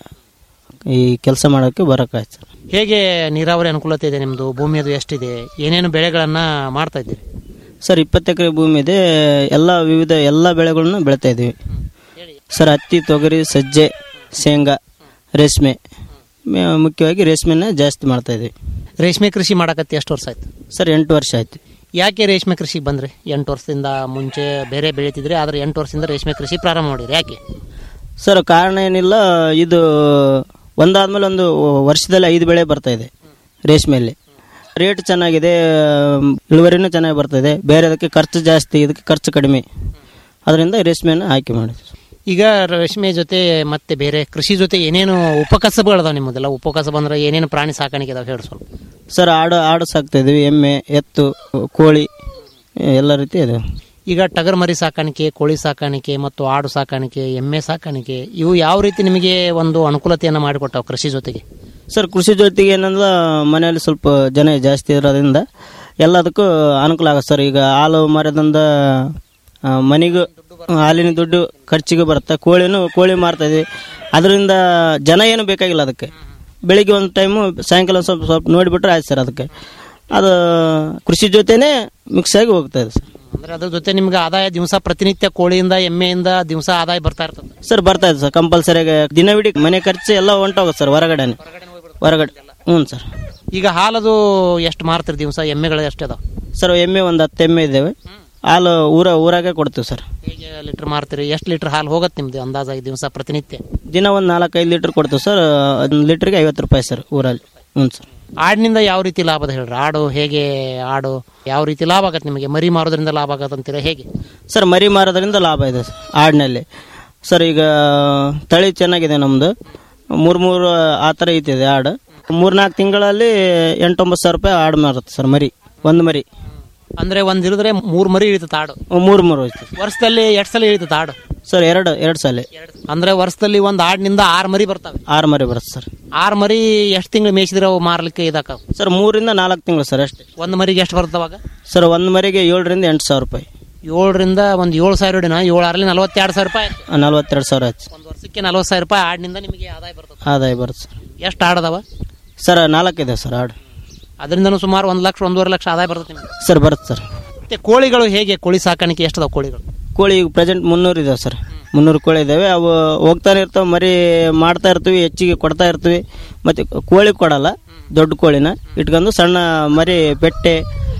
ಈ ಕೆಲಸ ಮಾಡೋಕ್ಕೆ ಬರೋಕ್ಕಾಯ್ತು ಸರ್ ಹೇಗೆ ನೀರಾವರಿ ಅನುಕೂಲತೆ ಇದೆ ನಿಮ್ಮದು ಭೂಮಿ ಅದು ಎಷ್ಟಿದೆ ಏನೇನು ಬೆಳೆಗಳನ್ನು ಮಾಡ್ತಾ ಇದ್ದೀರಿ ಸರ್ ಇಪ್ಪತ್ತು ಎಕರೆ ಭೂಮಿ ಇದೆ ಎಲ್ಲ ವಿವಿಧ ಎಲ್ಲ ಬೆಳೆಗಳನ್ನು ಬೆಳಿತಾ ಇದ್ದೀವಿ ಸರ್ ಹತ್ತಿ ತೊಗರಿ ಸಜ್ಜೆ ಶೇಂಗಾ ರೇಷ್ಮೆ ಮೆ- ಮುಖ್ಯವಾಗಿ ರೇಷ್ಮೆನ ಜಾಸ್ತಿ ಮಾಡ್ತಾ ಇದ್ದೀವಿ ರೇಷ್ಮೆ ಕೃಷಿ ಮಾಡಕತ್ತಿ ಎಷ್ಟು ವರ್ಷ ಆಯ್ತು ಸರ್ ಎಂಟು ವರ್ಷ ಆಯ್ತು ಯಾಕೆ ರೇಷ್ಮೆ ಕೃಷಿಗೆ ಬಂದ್ರಿ ಎಂಟು ವರ್ಷದಿಂದ ಮುಂಚೆ ಬೇರೆ ಬೆಳೀತಿದ್ರಿ ಆದರೆ ಎಂಟು ವರ್ಷದಿಂದ ರೇಷ್ಮೆ ಕೃಷಿ ಪ್ರಾರಂಭ ಮಾಡಿರಿ ಯಾಕೆ ಸರ್ ಕಾರಣ ಏನಿಲ್ಲ ಇದು ಒಂದಾದ್ಮೇಲೆ ಒಂದು ವರ್ಷದಲ್ಲಿ ಐದು ಬೆಳೆ ಬರ್ತಾ ಇದೆ ರೇಷ್ಮೆಯಲ್ಲಿ ರೇಟ್ ಚೆನ್ನಾಗಿದೆ ಇಳುವರಿನೂ ಚೆನ್ನಾಗಿ ಬರ್ತದೆ ಬೇರೆದಕ್ಕೆ ಖರ್ಚು ಜಾಸ್ತಿ ಇದಕ್ಕೆ ಖರ್ಚು ಕಡಿಮೆ ಅದರಿಂದ ರೇಷ್ಮೆಯನ್ನು ಆಯ್ಕೆ ಮಾಡಿದ್ವಿ ಈಗ ರೇಷ್ಮೆ ಜೊತೆ ಮತ್ತೆ ಬೇರೆ ಕೃಷಿ ಜೊತೆ ಏನೇನು ಉಪಕಸಬುಗಳದಾವ ನಿಮ್ಮದೆಲ್ಲ ಉಪಕಸಬು ಅಂದ್ರೆ ಏನೇನು ಪ್ರಾಣಿ ಸಾಕಾಣಿಕೆ ಅದಾವ ಹೇಳಿ ಸ್ವಲ್ಪ ಸರ್ ಆಡು ಆಡು ಸಾಕ್ತಾ ಇದೀವಿ ಎಮ್ಮೆ ಎತ್ತು ಕೋಳಿ ಎಲ್ಲ ರೀತಿ ಇದೆ ಈಗ ಟಗರ್ ಮರಿ ಸಾಕಾಣಿಕೆ ಕೋಳಿ ಸಾಕಾಣಿಕೆ ಮತ್ತು ಆಡು ಸಾಕಾಣಿಕೆ ಎಮ್ಮೆ ಸಾಕಾಣಿಕೆ ಇವು ಯಾವ ರೀತಿ ನಿಮಗೆ ಒಂದು ಅನುಕೂಲತೆಯನ್ನು ಮಾಡಿಕೊಟ್ಟಾವ ಕೃಷಿ ಜೊತೆಗೆ ಸರ್ ಕೃಷಿ ಜೊತೆಗೆ ಏನಂದ್ರೆ ಮನೆಯಲ್ಲಿ ಸ್ವಲ್ಪ ಜನ ಜಾಸ್ತಿ ಇರೋದ್ರಿಂದ ಎಲ್ಲದಕ್ಕೂ ಅನುಕೂಲ ಆಗುತ್ತೆ ಸರ್ ಈಗ ಹಾಲು ಮರದಿಂದ ಆ, ಮನೆಗೂ ಹಾಲಿನ ದುಡ್ಡು ಖರ್ಚಿಗೆ ಬರುತ್ತೆ ಕೋಳಿನೂ ಕೋಳಿ ಮಾರ್ತಾ ಇದೀವಿ ಅದರಿಂದ ಜನ ಏನು ಬೇಕಾಗಿಲ್ಲ ಅದಕ್ಕೆ ಬೆಳಿಗ್ಗೆ ಒಂದು ಟೈಮು ಸಾಯಂಕಾಲ ಒಂದ್ ಸ್ವಲ್ಪ ಸ್ವಲ್ಪ ನೋಡಿಬಿಟ್ರೆ ಆಯ್ತು ಸರ್ ಅದಕ್ಕೆ ಅದು ಕೃಷಿ ಜೊತೆನೇ ಮಿಕ್ಸ್ ಆಗಿ ಹೋಗ್ತಾ ಇದೆ ಸರ್ ಅಂದ್ರೆ ಅದ್ರ ಜೊತೆ ನಿಮ್ಗೆ ಆದಾಯ ದಿವಸ ಪ್ರತಿನಿತ್ಯ ಕೋಳಿಯಿಂದ ಎಮ್ಮೆಯಿಂದ ದಿವಸ ಆದಾಯ ಬರ್ತಾ ಇರ್ತದೆ ಸರ್ ಬರ್ತಾ ಇದೆ ಸರ್ ಕಂಪಲ್ಸರಿಯಾಗಿ ದಿನವಿಡೀ ಮನೆ ಖರ್ಚು ಎಲ್ಲ ಹೊಂಟೋಗುತ್ತೆ ಸರ್ ಹೊರಗಡೆನೆ ಹೊರಗಡೆ ಹ್ಞೂ ಸರ್ ಈಗ ಹಾಲದು ಎಷ್ಟು ಮಾರ್ತೀರಿ ದಿವಸ ಎಮ್ಮೆಗಳು ಎಷ್ಟು ಅದಾವ ಸರ್ ಎಮ್ಮೆ ಒಂದು ಹತ್ತು ಎಮ್ಮೆ ಇದ್ದೇವೆ ಹಾಲು ಊರ ಊರಾಗೆ ಕೊಡ್ತೀವಿ ಸರ್ ಹೇಗೆ ಲೀಟರ್ ಮಾರ್ತೀರಿ ಎಷ್ಟು ಲೀಟರ್ ಹಾಲು ಹೋಗುತ್ತೆ ನಿಮ್ದು ಅಂದಾಜಾಗಿ ದಿವಸ ಪ್ರತಿನಿತ್ಯ ದಿನ ಒಂದು ನಾಲ್ಕೈದು ಲೀಟ್ರ್ ಕೊಡ್ತೀವಿ ಸರ್ ಒಂದು ಲೀಟ್ರಿಗೆ ಐವತ್ತು ರೂಪಾಯಿ ಸರ್ ಊರಲ್ಲಿ ಹ್ಞೂ ಸರ್ ಆಡಿನಿಂದ ಯಾವ ರೀತಿ ಲಾಭದ ಹೇಳ್ರಿ ಆಡು ಹೇಗೆ ಆಡು ಯಾವ ರೀತಿ ಲಾಭ ಆಗತ್ತೆ ನಿಮಗೆ ಮರಿ ಮಾರೋದ್ರಿಂದ ಲಾಭ ಆಗತ್ತೆ ಅಂತೀರಾ ಹೇಗೆ ಸರ್ ಮರಿ ಮಾರೋದ್ರಿಂದ ಲಾಭ ಇದೆ ಸರ್ ಆಡಿನಲ್ಲಿ ಸರ್ ಈಗ ತಳಿ ಚೆನ್ನಾಗಿದೆ ನಮ್ಮದು ಮೂರು ಮೂರು ಆ ಥರ ಐತಿದೆ ಆಡು ಮೂರ್ನಾಲ್ಕು ತಿಂಗಳಲ್ಲಿ ಎಂಟೊಂಬತ್ತು ಸಾವಿರ ರೂಪಾಯಿ ಆಡು ಮಾರುತ್ತೆ ಸರ್ ಮರಿ ಒಂದು ಮರಿ ಅಂದ್ರೆ ಒಂದ್ ಇಳಿದ್ರೆ ಮೂರ್ ಮರಿ ಇಳಿತದ ಆಡು ಮೂರು ಮೂರು ಐತಿ ವರ್ಷದಲ್ಲಿ ಎರಡ್ ಸಲ ಇಳಿತದ ಆಡು ಸರ್ ಎರಡು ಎರಡು ಸಲ ಅಂದ್ರೆ ವರ್ಷದಲ್ಲಿ ಒಂದ್ ಆಡಿನಿಂದ ಆರ್ ಮರಿ ಬರ್ತವೆ ಆರು ಮರಿ ಬರುತ್ತೆ ಸರ್ ಆರ್ ಮರಿ ಎಷ್ಟು ತಿಂಗಳು ಮೇಯಿಸಿದ್ರೆ ಅವು ಮಾರ್ಲಿಕ್ಕೆ ಇದಾಕ ಸರ್ ಮೂರಿಂದ ನಾಲ್ಕು ತಿಂಗಳು ಸರ್ ಅಷ್ಟೇ ಒಂದ್ ಮರಿಗೆ ಎಷ್ಟು ಬರ್ತವಾಗ ಸರ್ ಒಂದು ಮರಿಗೆ ಏಳರಿಂದ ಎಂಟು ಸಾವಿರ ರೂಪಾಯಿ ಏಳರಿಂದ ಒಂದ್ ಏಳು ಸಾವಿರ ಹಿಡಿನ ಏಳು ಆರ್ಲಿ ನಲವತ್ತೆರಡು ಸಾವಿರ ರೂಪಾಯಿ ಆಯ್ತು. ನಲ್ವತ್ತೆರಡು ಸಾವಿರ ಆಯ್ತು ಒಂದ್ ವರ್ಷಕ್ಕೆ ನಲವತ್ತು ಸಾವಿರ ರೂಪಾಯಿ ಆಡಿನಿಂದ ನಿಮಗೆ ಆದಾಯ ಬರ್ತದೆ ಆದಾಯ ಬರುತ್ತೆ ಸರ್ ಎಷ್ಟು ಆಡದವ ಸರ್ ನಾಲ್ಕಿದೆ ಸರ್ ಆಡು ಅದರಿಂದನೂ ಸುಮಾರು ಒಂದ್ ಲಕ್ಷ ಒಂದೂವರೆ ಲಕ್ಷ ಆದಾಯ ಬರ್ತದೆ ನಿಮಗೆ ಸರ್ ಬರುತ್ತೆ ಸರ್ ಮತ್ತೆ ಕೋಳಿಗಳು ಹೇಗೆ ಕೋಳಿ ಸಾಕಾಣಿಕೆ ಎಷ್ಟದಾವ ಕೋಳಿಗಳು ಕೋಳಿ ಈಗ ಪ್ರೆಸೆಂಟ್ ಮುನ್ನೂರು ಇದಾವೆ ಸರ್ ಮುನ್ನೂರು ಕೋಳಿ ಇದಾವೆ ಅವು ಹೋಗ್ತಾನೆ ಇರ್ತಾವೆ ಮರಿ ಮಾಡ್ತಾ ಇರ್ತೀವಿ ಹೆಚ್ಚಿಗೆ ಕೊಡ್ತಾ ಇರ್ತೀವಿ ಮತ್ತು ಕೋಳಿ ಕೊಡಲ್ಲ ದೊಡ್ಡ ಕೋಳಿನ ಇಟ್ಕೊಂಡು ಸಣ್ಣ ಮರಿ ಬೆಟ್ಟೆ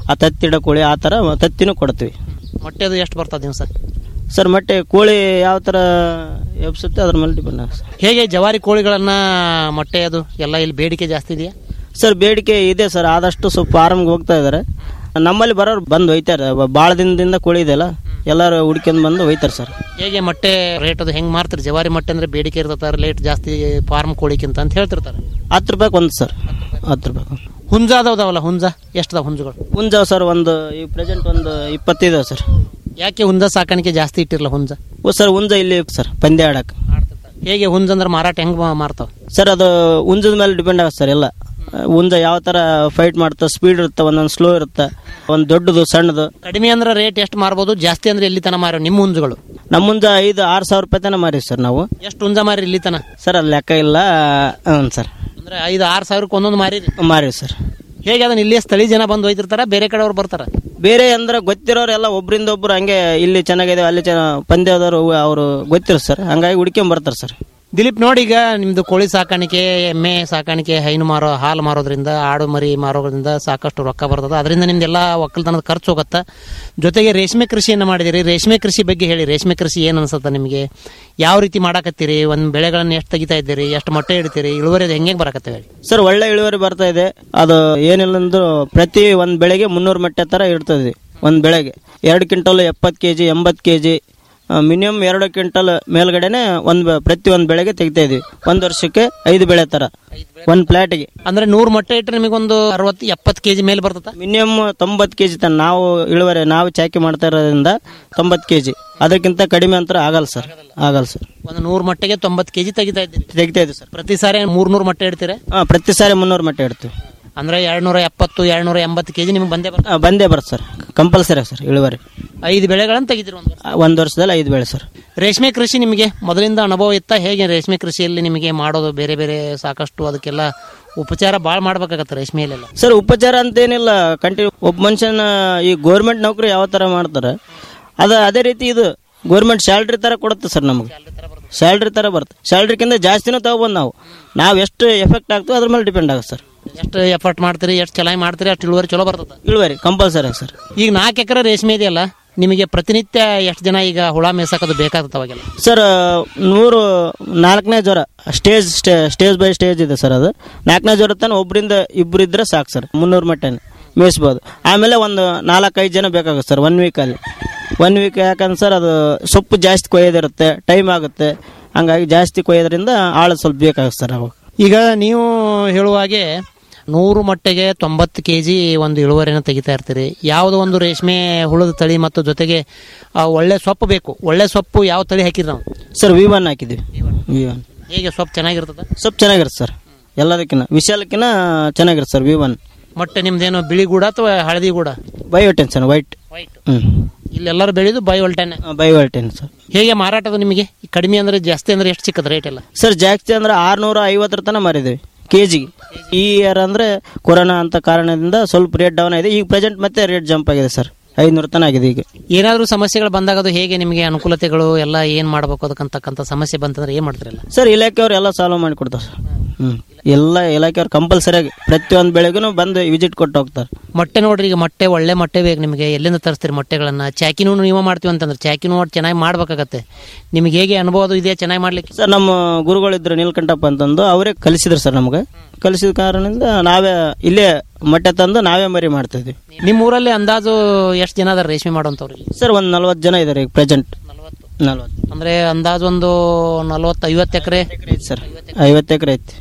ಆ ತತ್ತಿಡ ಕೋಳಿ ಆ ಥರ ತತ್ತಿನೂ ಕೊಡ್ತೀವಿ ಮೊಟ್ಟೆ ಅದು ಎಷ್ಟು ಬರ್ತದೆ ದಿವಸ ಸರ್ ಮತ್ತೆ ಕೋಳಿ ಯಾವ ಥರ ಎಬ್ಸುತ್ತೆ ಅದ್ರ ಮೇಲೆ ಡಿಪೆಂಡ್ ಆಗುತ್ತೆ ಸರ್ ಹೇಗೆ ಜವಾರಿ ಕೋಳಿಗಳನ್ನ ಮೊಟ್ಟೆ ಅದು ಎಲ್ಲ ಇಲ್ಲಿ ಬೇಡಿಕೆ ಜಾಸ್ತಿ ಇದೆಯಾ ಸರ್ ಬೇಡಿಕೆ ಇದೆ ಸರ್ ಆದಷ್ಟು ಸ್ವಲ್ಪ ಫಾರಮ್ಗೆ ಹೋಗ್ತಾ ಇದ್ದಾರೆ ನಮ್ಮಲ್ಲಿ ಬರೋರು ಬಂದು ಒಯ್ತಾರೆ ಭಾಳ ದಿನದಿಂದ ಕೋಳಿ ಇದೆಯಲ್ಲ ಎಲ್ಲರೂ ಹುಡ್ಕೊಂಡು ಬಂದು ಒಯ್ತಾರೆ ಸರ್ ಹೇಗೆ ಮೊಟ್ಟೆ ರೇಟ್ ಅದು ಹೆಂಗೆ ಮಾರ್ತಾರೆ ಜವಾರಿ ಮೊಟ್ಟೆ ಅಂದ್ರೆ ಬೇಡಿಕೆ ಇರ್ತದೆ ರೇಟ್ ಜಾಸ್ತಿ ಫಾರ್ಮ್ ಕೋಳಿಕ್ಕಿಂತ ಅಂತ ಹೇಳ್ತಿರ್ತಾರೆ ಹತ್ತು ರೂಪಾಯಿಗೆ ಒಂದು ಸರ್ ಹತ್ತು ರೂಪಾಯಿ ಹುಂಜ ಅದಾವಲ್ಲ ಹುಂಜ ಎಷ್ಟು ಅದಾವ ಹುಂಜಗಳು ಹುಂಜ ಸರ್ ಒಂದು ಈ ಪ್ರೆಸೆಂಟ್ ಒಂದು ಇಪ್ಪತ್ತೈದು ಸರ್ ಯಾಕೆ ಹುಂಜ ಸಾಕಾಣಿಕೆ ಜಾಸ್ತಿ ಇಟ್ಟಿರಲ್ಲ ಹುಂಜ ಓ ಸರ್ ಹುಂಜ ಇಲ್ಲಿ ಸರ್ ಪಂದ್ಯ ಆಡಕ್ಕೆ ಹೇಗೆ ಹುಂಜ ಅಂದ್ರೆ ಮಾರಾಟ ಹೆಂಗ್ ಮಾರ್ತಾವ ಸರ್ ಅದು ಹುಂಜದ ಮೇಲೆ ಡಿಪೆಂಡ್ ಆಗುತ್ತೆ ಸರ್ ಎಲ್ಲ ಹುಂಜ ಯಾವ ಥರ ಫೈಟ್ ಮಾಡ್ತಾ ಸ್ಪೀಡ್ ಇರುತ್ತೆ ಒಂದೊಂದು ಸ್ಲೋ ಇರುತ್ತೆ ಒಂದು ದೊಡ್ಡದು ಸಣ್ಣದು ಕಡಿಮೆ ಅಂದ್ರೆ ರೇಟ್ ಎಷ್ಟು ಮಾರ್ಬೋದು ಜಾಸ್ತಿ ಅಂದ್ರೆ ಎಲ್ಲಿ ತನ ಮಾರೋ ನಿಮ್ಮ ಹುಂಜಗಳು ನಮ್ಮ ಮುಂಜ ಐದು ಆರು ಸಾವಿರ ರೂಪಾಯಿ ತನಕ ಮಾರಿ ಸರ್ ನಾವು ಎಷ್ಟು ಹುಂಜ ಮಾರಿ ಇಲ್ಲಿ ತನ ಸರ್ ಅದು ಲೆಕ್ಕ ಇಲ್ಲ ಹ್ಞೂ ಸರ್ ಅಂದ್ರೆ ಐದು ಆರು ಸಾವಿರಕ್ಕೆ ಒಂದೊಂದು ಮಾರಿರಿ ಮಾರಿ ಸರ್ ಹೇಗೆ ಅದನ್ನ ಇಲ್ಲಿಯೇ ಸ್ಥಳೀಯ ಜನ ಬಂದು ಹೋಯ್ತಿರ್ತಾರ ಬೇರೆ ಕಡೆಯವ್ರು ಬರ್ತಾರ ಬೇರೆ ಅಂದ್ರೆ ಗೊತ್ತಿರೋರೆಲ್ಲ ಒಬ್ರಿಂದ ಒಬ್ರು ಹಂಗೆ ಇಲ್ಲಿ ಚೆನ್ನಾಗಿದೆ ಅಲ್ಲಿ ಚೆನ್ನಾಗಿ ಪಂದ್ಯದವರು ಅವರು ಗೊತ್ತಿರೋ ಸರ್ ಹಂಗಾಗಿ ಹುಡ್ಕೊಂಡ್ ಬರ್ತಾರೆ ಸರ್ ದಿಲೀಪ್ ನೋಡಿ ಈಗ ನಿಮ್ದು ಕೋಳಿ ಸಾಕಾಣಿಕೆ ಎಮ್ಮೆ ಸಾಕಾಣಿಕೆ ಹೈನು ಮಾರೋ ಹಾಲು ಮಾರೋದ್ರಿಂದ ಆಡು ಮರಿ ಮಾರೋದ್ರಿಂದ ಸಾಕಷ್ಟು ರೊಕ್ಕ ಬರ್ತದೆ ಅದರಿಂದ ನಿಮ್ದೆಲ್ಲ ಒಕ್ಕಲ್ತನದ ಖರ್ಚು ಹೋಗುತ್ತೆ ಜೊತೆಗೆ ರೇಷ್ಮೆ ಕೃಷಿಯನ್ನು ಮಾಡಿದಿರಿ ರೇಷ್ಮೆ ಕೃಷಿ ಬಗ್ಗೆ ಹೇಳಿ ರೇಷ್ಮೆ ಕೃಷಿ ಏನು ಅನ್ಸುತ್ತೆ ನಿಮಗೆ ಯಾವ ರೀತಿ ಮಾಡಾಕತ್ತೀರಿ ಒಂದು ಬೆಳೆಗಳನ್ನ ಎಷ್ಟು ತೆಗಿತಾ ಇದ್ದೀರಿ ಎಷ್ಟು ಮೊಟ್ಟೆ ಇಡ್ತೀರಿ ಇಳುವರಿ ಅದು ಹೆಂಗೆ ಬರಾಕತ್ತೇವೆ ಹೇಳಿ ಸರ್ ಒಳ್ಳೆ ಇಳುವರಿ ಬರ್ತಾ ಇದೆ ಅದು ಏನಿಲ್ಲ ಅಂದ್ರು ಪ್ರತಿ ಒಂದು ಬೆಳೆಗೆ ಮುನ್ನೂರು ಮಟ್ಟೆ ಥರ ಇರ್ತದೆ ಒಂದು ಬೆಳೆಗೆ ಎರಡು ಕ್ವಿಂಟಲ್ ಎಪ್ಪತ್ತು ಕೆ ಜಿ ಎಂಬತ್ತು ಕೆ ಜಿ ಮಿನಿಮಮ್ ಎರಡು ಕ್ವಿಂಟಲ್ ಮೇಲ್ಗಡೆನೆ ಒಂದು ಪ್ರತಿ ಒಂದು ಬೆಳೆಗೆ ತೆಗಿತಾ ಇದೀವಿ ಒಂದು ವರ್ಷಕ್ಕೆ ಐದು ಬೆಳೆ ಥರ ಒಂದು ಪ್ಲಾಟಿಗೆ ಅಂದ್ರೆ ನೂರು ಮೊಟ್ಟೆ ಇಟ್ಟರೆ ನಿಮಗೊಂದು ಅರವತ್ತು ಎಪ್ಪತ್ತು ಕೆಜಿ ಮೇಲೆ ಬರ್ತದ ಮಿನಿಮಮ್ ತೊಂಬತ್ತು ಕೆ ಜಿ ತನ ನಾವು ಇಳುವರಿ ನಾವು ಚಾಕಿ ಮಾಡ್ತಾ ಇರೋದ್ರಿಂದ ತೊಂಬತ್ತು ಕೆ ಜಿ ಅದಕ್ಕಿಂತ ಕಡಿಮೆ ಅಂತ ಆಗಲ್ಲ ಸರ್ ಆಗಲ್ಲ ಸರ್ ಒಂದು ನೂರು ಮೊಟ್ಟೆಗೆ ತೊಂಬತ್ತು ಕೆಜಿ ತೆಗಿತಾ ಇದ್ದೀರಿ ತೆಗಿತಾ ಇದ್ದೀವಿ ಸರ್ ಪ್ರತಿ ಸಾರಿ ಮೂರ್ನೂರು ಮೊಟ್ಟೆ ಇಡ್ತೀರಾ ಹಾಂ ಪ್ರತಿ ಸಾರಿ ಮುನ್ನೂರು ಮಟ್ಟೆ ಇಡ್ತೀವಿ ಅಂದ್ರೆ ಎರಡ್ನೂರ ಎಪ್ಪತ್ತು ಎರಡ್ನೂರ ಎಂಬತ್ತು ಕೆಜಿ ನಿಮ್ಗೆ ಬಂದೇ ಬರ್ತದೆ ಆ, ಬಂದೇ ಬರುತ್ತೆ ಸರ್ ಕಂಪಲ್ಸರಿ ಸರ್ ಇಳುವರಿ ಐದು ಬೆಳೆಗಳನ್ನು ತೆಗಿತೀರಿ ಒಂದು ಆ, ಒಂದು ವರ್ಷದಲ್ಲಿ ಐದು ಬೆಳೆ ಸರ್ ರೇಷ್ಮೆ ಕೃಷಿ ನಿಮಗೆ ಮೊದಲಿಂದ ಅನುಭವ ಇತ್ತ ಹೇಗೆ ರೇಷ್ಮೆ ಕೃಷಿಯಲ್ಲಿ ನಿಮಗೆ ಮಾಡೋದು ಬೇರೆ ಬೇರೆ ಸಾಕಷ್ಟು ಅದಕ್ಕೆಲ್ಲ ಉಪಚಾರ ಭಾಳ ಮಾಡ್ಬೇಕಾಗತ್ತೆ ರೇಷ್ಮೆಯಲ್ಲೆಲ್ಲ ಸರ್ ಉಪಚಾರ ಅಂತೇನಿಲ್ಲ ಕಂಟಿನ್ಯೂ ಒಬ್ಬ ಮನುಷ್ಯನ ಈ ಗೋರ್ಮೆಂಟ್ ನೌಕರಿ ಯಾವ ಥರ ಮಾಡ್ತಾರೆ ಅದು ಅದೇ ರೀತಿ ಇದು ಗೋರ್ಮೆಂಟ್ ಸ್ಯಾಲ್ರಿ ಥರ ಕೊಡುತ್ತೆ ಸರ್ ನಮಗೆ ಸ್ಯಾಲ್ರಿ ಥರ ಬರುತ್ತೆ ಸ್ಯಾಲ್ರಿಗಿಂತ ಜಾಸ್ತಿನೂ ತಗೊಬೋದು ನಾವು ನಾವು ಎಷ್ಟು ಎಫೆಕ್ಟ್ ಆಗ್ತೋ ಅದ್ರ ಮೇಲೆ ಡಿಪೆಂಡ್ ಆಗುತ್ತೆ ಸರ್ ಎಷ್ಟು ಎಫರ್ಟ್ ಮಾಡ್ತೀರಿ ಎಷ್ಟು ಚೆನ್ನಾಗಿ ಮಾಡ್ತೀರಿ ಅಷ್ಟು ಇಳುವರಿ ಚಲೋ ಬರ್ತದೆ ಇಳುವರಿ ಕಂಪಲ್ಸರಿ ಸರ್ ಈಗ ನಾಲ್ಕು ಎಕರೆ ರೇಷ್ಮೆ ಇದೆಯಲ್ಲ ನಿಮಗೆ ಪ್ರತಿನಿತ್ಯ ಎಷ್ಟು ಜನ ಈಗ ಹುಳ ಮೇಸಾಕೋದು ಬೇಕಾಗುತ್ತೆ ಅವಾಗೆಲ್ಲ ಸರ್ ನೂರು ನಾಲ್ಕನೇ ಜ್ವರ ಸ್ಟೇಜ್ ಸ್ಟೇಜ್ ಬೈ ಸ್ಟೇಜ್ ಇದೆ ಸರ್ ಅದು ನಾಲ್ಕನೇ ಜ್ವರ ತಾನೆ ಒಬ್ಬರಿಂದ ಇಬ್ಬರು ಇದ್ರೆ ಸಾಕು ಸರ್ ಮುನ್ನೂರು ಮಟ್ಟನೆ ಮೇಯಿಸ್ಬೋದು ಆಮೇಲೆ ಒಂದು ನಾಲ್ಕೈದು ಜನ ಬೇಕಾಗುತ್ತೆ ಸರ್ ಒನ್ ವೀಕಲ್ಲಿ ಒನ್ ವೀಕ್ ಯಾಕಂದ್ರೆ ಸರ್ ಅದು ಸೊಪ್ಪು ಜಾಸ್ತಿ ಕೊಯ್ಯೋದಿರುತ್ತೆ ಟೈಮ್ ಆಗುತ್ತೆ ಹಂಗಾಗಿ ಜಾಸ್ತಿ ಕೊಯ್ಯೋದ್ರಿಂದ ಆಳು ಸ್ವಲ್ಪ ಬೇಕಾಗುತ್ತೆ ಸರ್ ಅವಾಗ ಈಗ ನೀವು ಹೇಳುವ ಹಾಗೆ ನೂರು ಮೊಟ್ಟೆಗೆ ತೊಂಬತ್ತು ಕೆ ಜಿ ಒಂದು ಇಳುವರಿಯನ್ನು ತೆಗಿತಾ ಇರ್ತೀರಿ ಯಾವುದೋ ಒಂದು ರೇಷ್ಮೆ ಹುಳದ ತಳಿ ಮತ್ತು ಜೊತೆಗೆ ಆ, ಒಳ್ಳೆ ಸೊಪ್ಪು ಬೇಕು ಒಳ್ಳೆ ಸೊಪ್ಪು ಯಾವ ತಳಿ ಹಾಕಿರಿ ನಾವು ಸರ್ ವಿ ಒನ್ ಹಾಕಿದ್ದೀವಿ ವಿ ಒನ್ ಹೇಗೆ ಸೊಪ್ಪು ಚೆನ್ನಾಗಿರ್ತದೆ ಸೊಪ್ಪು ಚೆನ್ನಾಗಿರುತ್ತೆ ಸರ್ ಎಲ್ಲದಕ್ಕಿಂತ ವಿಶಾಲಕ್ಕಿಂತ ಚೆನ್ನಾಗಿರುತ್ತೆ ಸರ್ ವಿ ಒನ್ ಮೊಟ್ಟೆ ನಿಮ್ದೇನು ಬಿಳಿ ಗೂಡ ಅಥವಾ ಹಳದಿ ಗೂಡ ಬಯೋಟೆನ್ ಸರ್ ವೈಟ್ ಹ್ಞೂ ಇಲ್ಲೆಲ್ಲರೂ ಬೆಳೆದು ಬೈ ಒಲ್ಟೆನೆ ಬಯೋಟೆನ್ ಸರ್ ಹೇಗೆ ಮಾರಾಟದ ನಿಮಗೆ ಕಡಿಮೆ ಅಂದ್ರೆ ಜಾಸ್ತಿ ಅಂದ್ರೆ ಎಷ್ಟು ಸಿಕ್ಕದ ರೇಟ್ ಎಲ್ಲ ಸರ್ ಜಾಸ್ತಿ ಅಂದ್ರೆ ಆರ್ನೂರ ಐವತ್ತರ ತನಕ ಮಾರಿದ್ದೀವಿ ಕೆ ಜಿಗೆ ಈ ಇಯರ್ ಅಂದ್ರೆ ಕೊರೋನಾ ಅಂತ ಕಾರಣದಿಂದ ಸ್ವಲ್ಪ ರೇಟ್ ಡೌನ್ ಆಗಿದೆ ಈಗ ಪ್ರೆಸೆಂಟ್ ಮತ್ತೆ ರೇಟ್ ಜಂಪ್ ಆಗಿದೆ ಸರ್ ಐನೂರು ತನ ಆಗಿದೆ ಈಗ ಏನಾದರೂ ಸಮಸ್ಯೆಗಳು ಬಂದಾಗ ಅದು ಹೇಗೆ ನಿಮಗೆ ಅನುಕೂಲತೆಗಳು ಎಲ್ಲ ಏನ್ ಮಾಡ್ಬೇಕು ಅದಕ್ಕಂತಕ್ಕಂಥ ಸಮಸ್ಯೆ ಬಂತಂದ್ರೆ ಏನ್ ಮಾಡ್ತಿರಲ್ಲ ಸರ್ ಇಲಾಖೆಯವ್ರು ಎಲ್ಲ ಸಾಲ್ವ್ ಮಾಡಿ ಕೊಡ್ತಾರೆ ಸರ್ ಹ್ಞೂ ಎಲ್ಲ ಇಲಾಖೆಯವ್ರು ಕಂಪಲ್ಸರಿಯಾಗಿ ಪ್ರತಿಯೊಂದು ಬೆಳೆಗೂ ಬಂದು ವಿಸಿಟ್ ಕೊಟ್ಟು ಹೋಗ್ತಾರೆ ಮೊಟ್ಟೆ ನೋಡ್ರಿ ಈಗ ಮೊಟ್ಟೆ ಒಳ್ಳೆ ಮೊಟ್ಟೆ ಬೇಕು ನಿಮಗೆ ಎಲ್ಲಿಂದ ತರಿಸ್ತೀರಿ ಮೊಟ್ಟೆಗಳನ್ನ ಚಾಕಿನೂ ನೀವು ಮಾಡ್ತೀವಿ ಅಂತಂದ್ರೆ ಚಾಕಿನೂ ಒಟ್ಟು ಚೆನ್ನಾಗಿ ಮಾಡ್ಬೇಕಾಗತ್ತೆ ನಿಮಗೆ ಹೇಗೆ ಅನುಭವ ಅದು ಇದೆಯಾ ಚೆನ್ನಾಗಿ ಮಾಡ್ಲಿಕ್ಕೆ ಸರ್ ನಮ್ಮ ಗುರುಗಳಿದ್ರು ನೀಲ್ಕಂಠಪ್ಪ ಅಂತಂದು ಅವರೇ ಕಲಿಸಿದ್ರು ಸರ್ ನಮಗೆ ಕಲಿಸಿದ ಕಾರಣದಿಂದ ನಾವೇ ಇಲ್ಲೇ ಮೊಟ್ಟೆ ತಂದು ನಾವೇ ಮರಿ ಮಾಡ್ತಾ ಇದ್ವಿ ನಿಮ್ಮ ಊರಲ್ಲಿ ಅಂದಾಜು ಎಷ್ಟು ಜನ ಅದಾರ ರೇಷ್ಮೆ ಮಾಡುವಂಥವ್ರಿಗೆ ಸರ್ ಒಂದು ನಲ್ವತ್ತು ಜನ ಇದ್ದಾರೆ ಈಗ ಪ್ರೆಸೆಂಟ್ ನಲ್ವತ್ತು ಅಂದ್ರೆ ಅಂದಾಜು ಒಂದು ನಲ್ವತ್ತು ಐವತ್ತು ಎಕರೆ ಸರ್ ಐವತ್ತು ಎಕರೆ ಐತಿ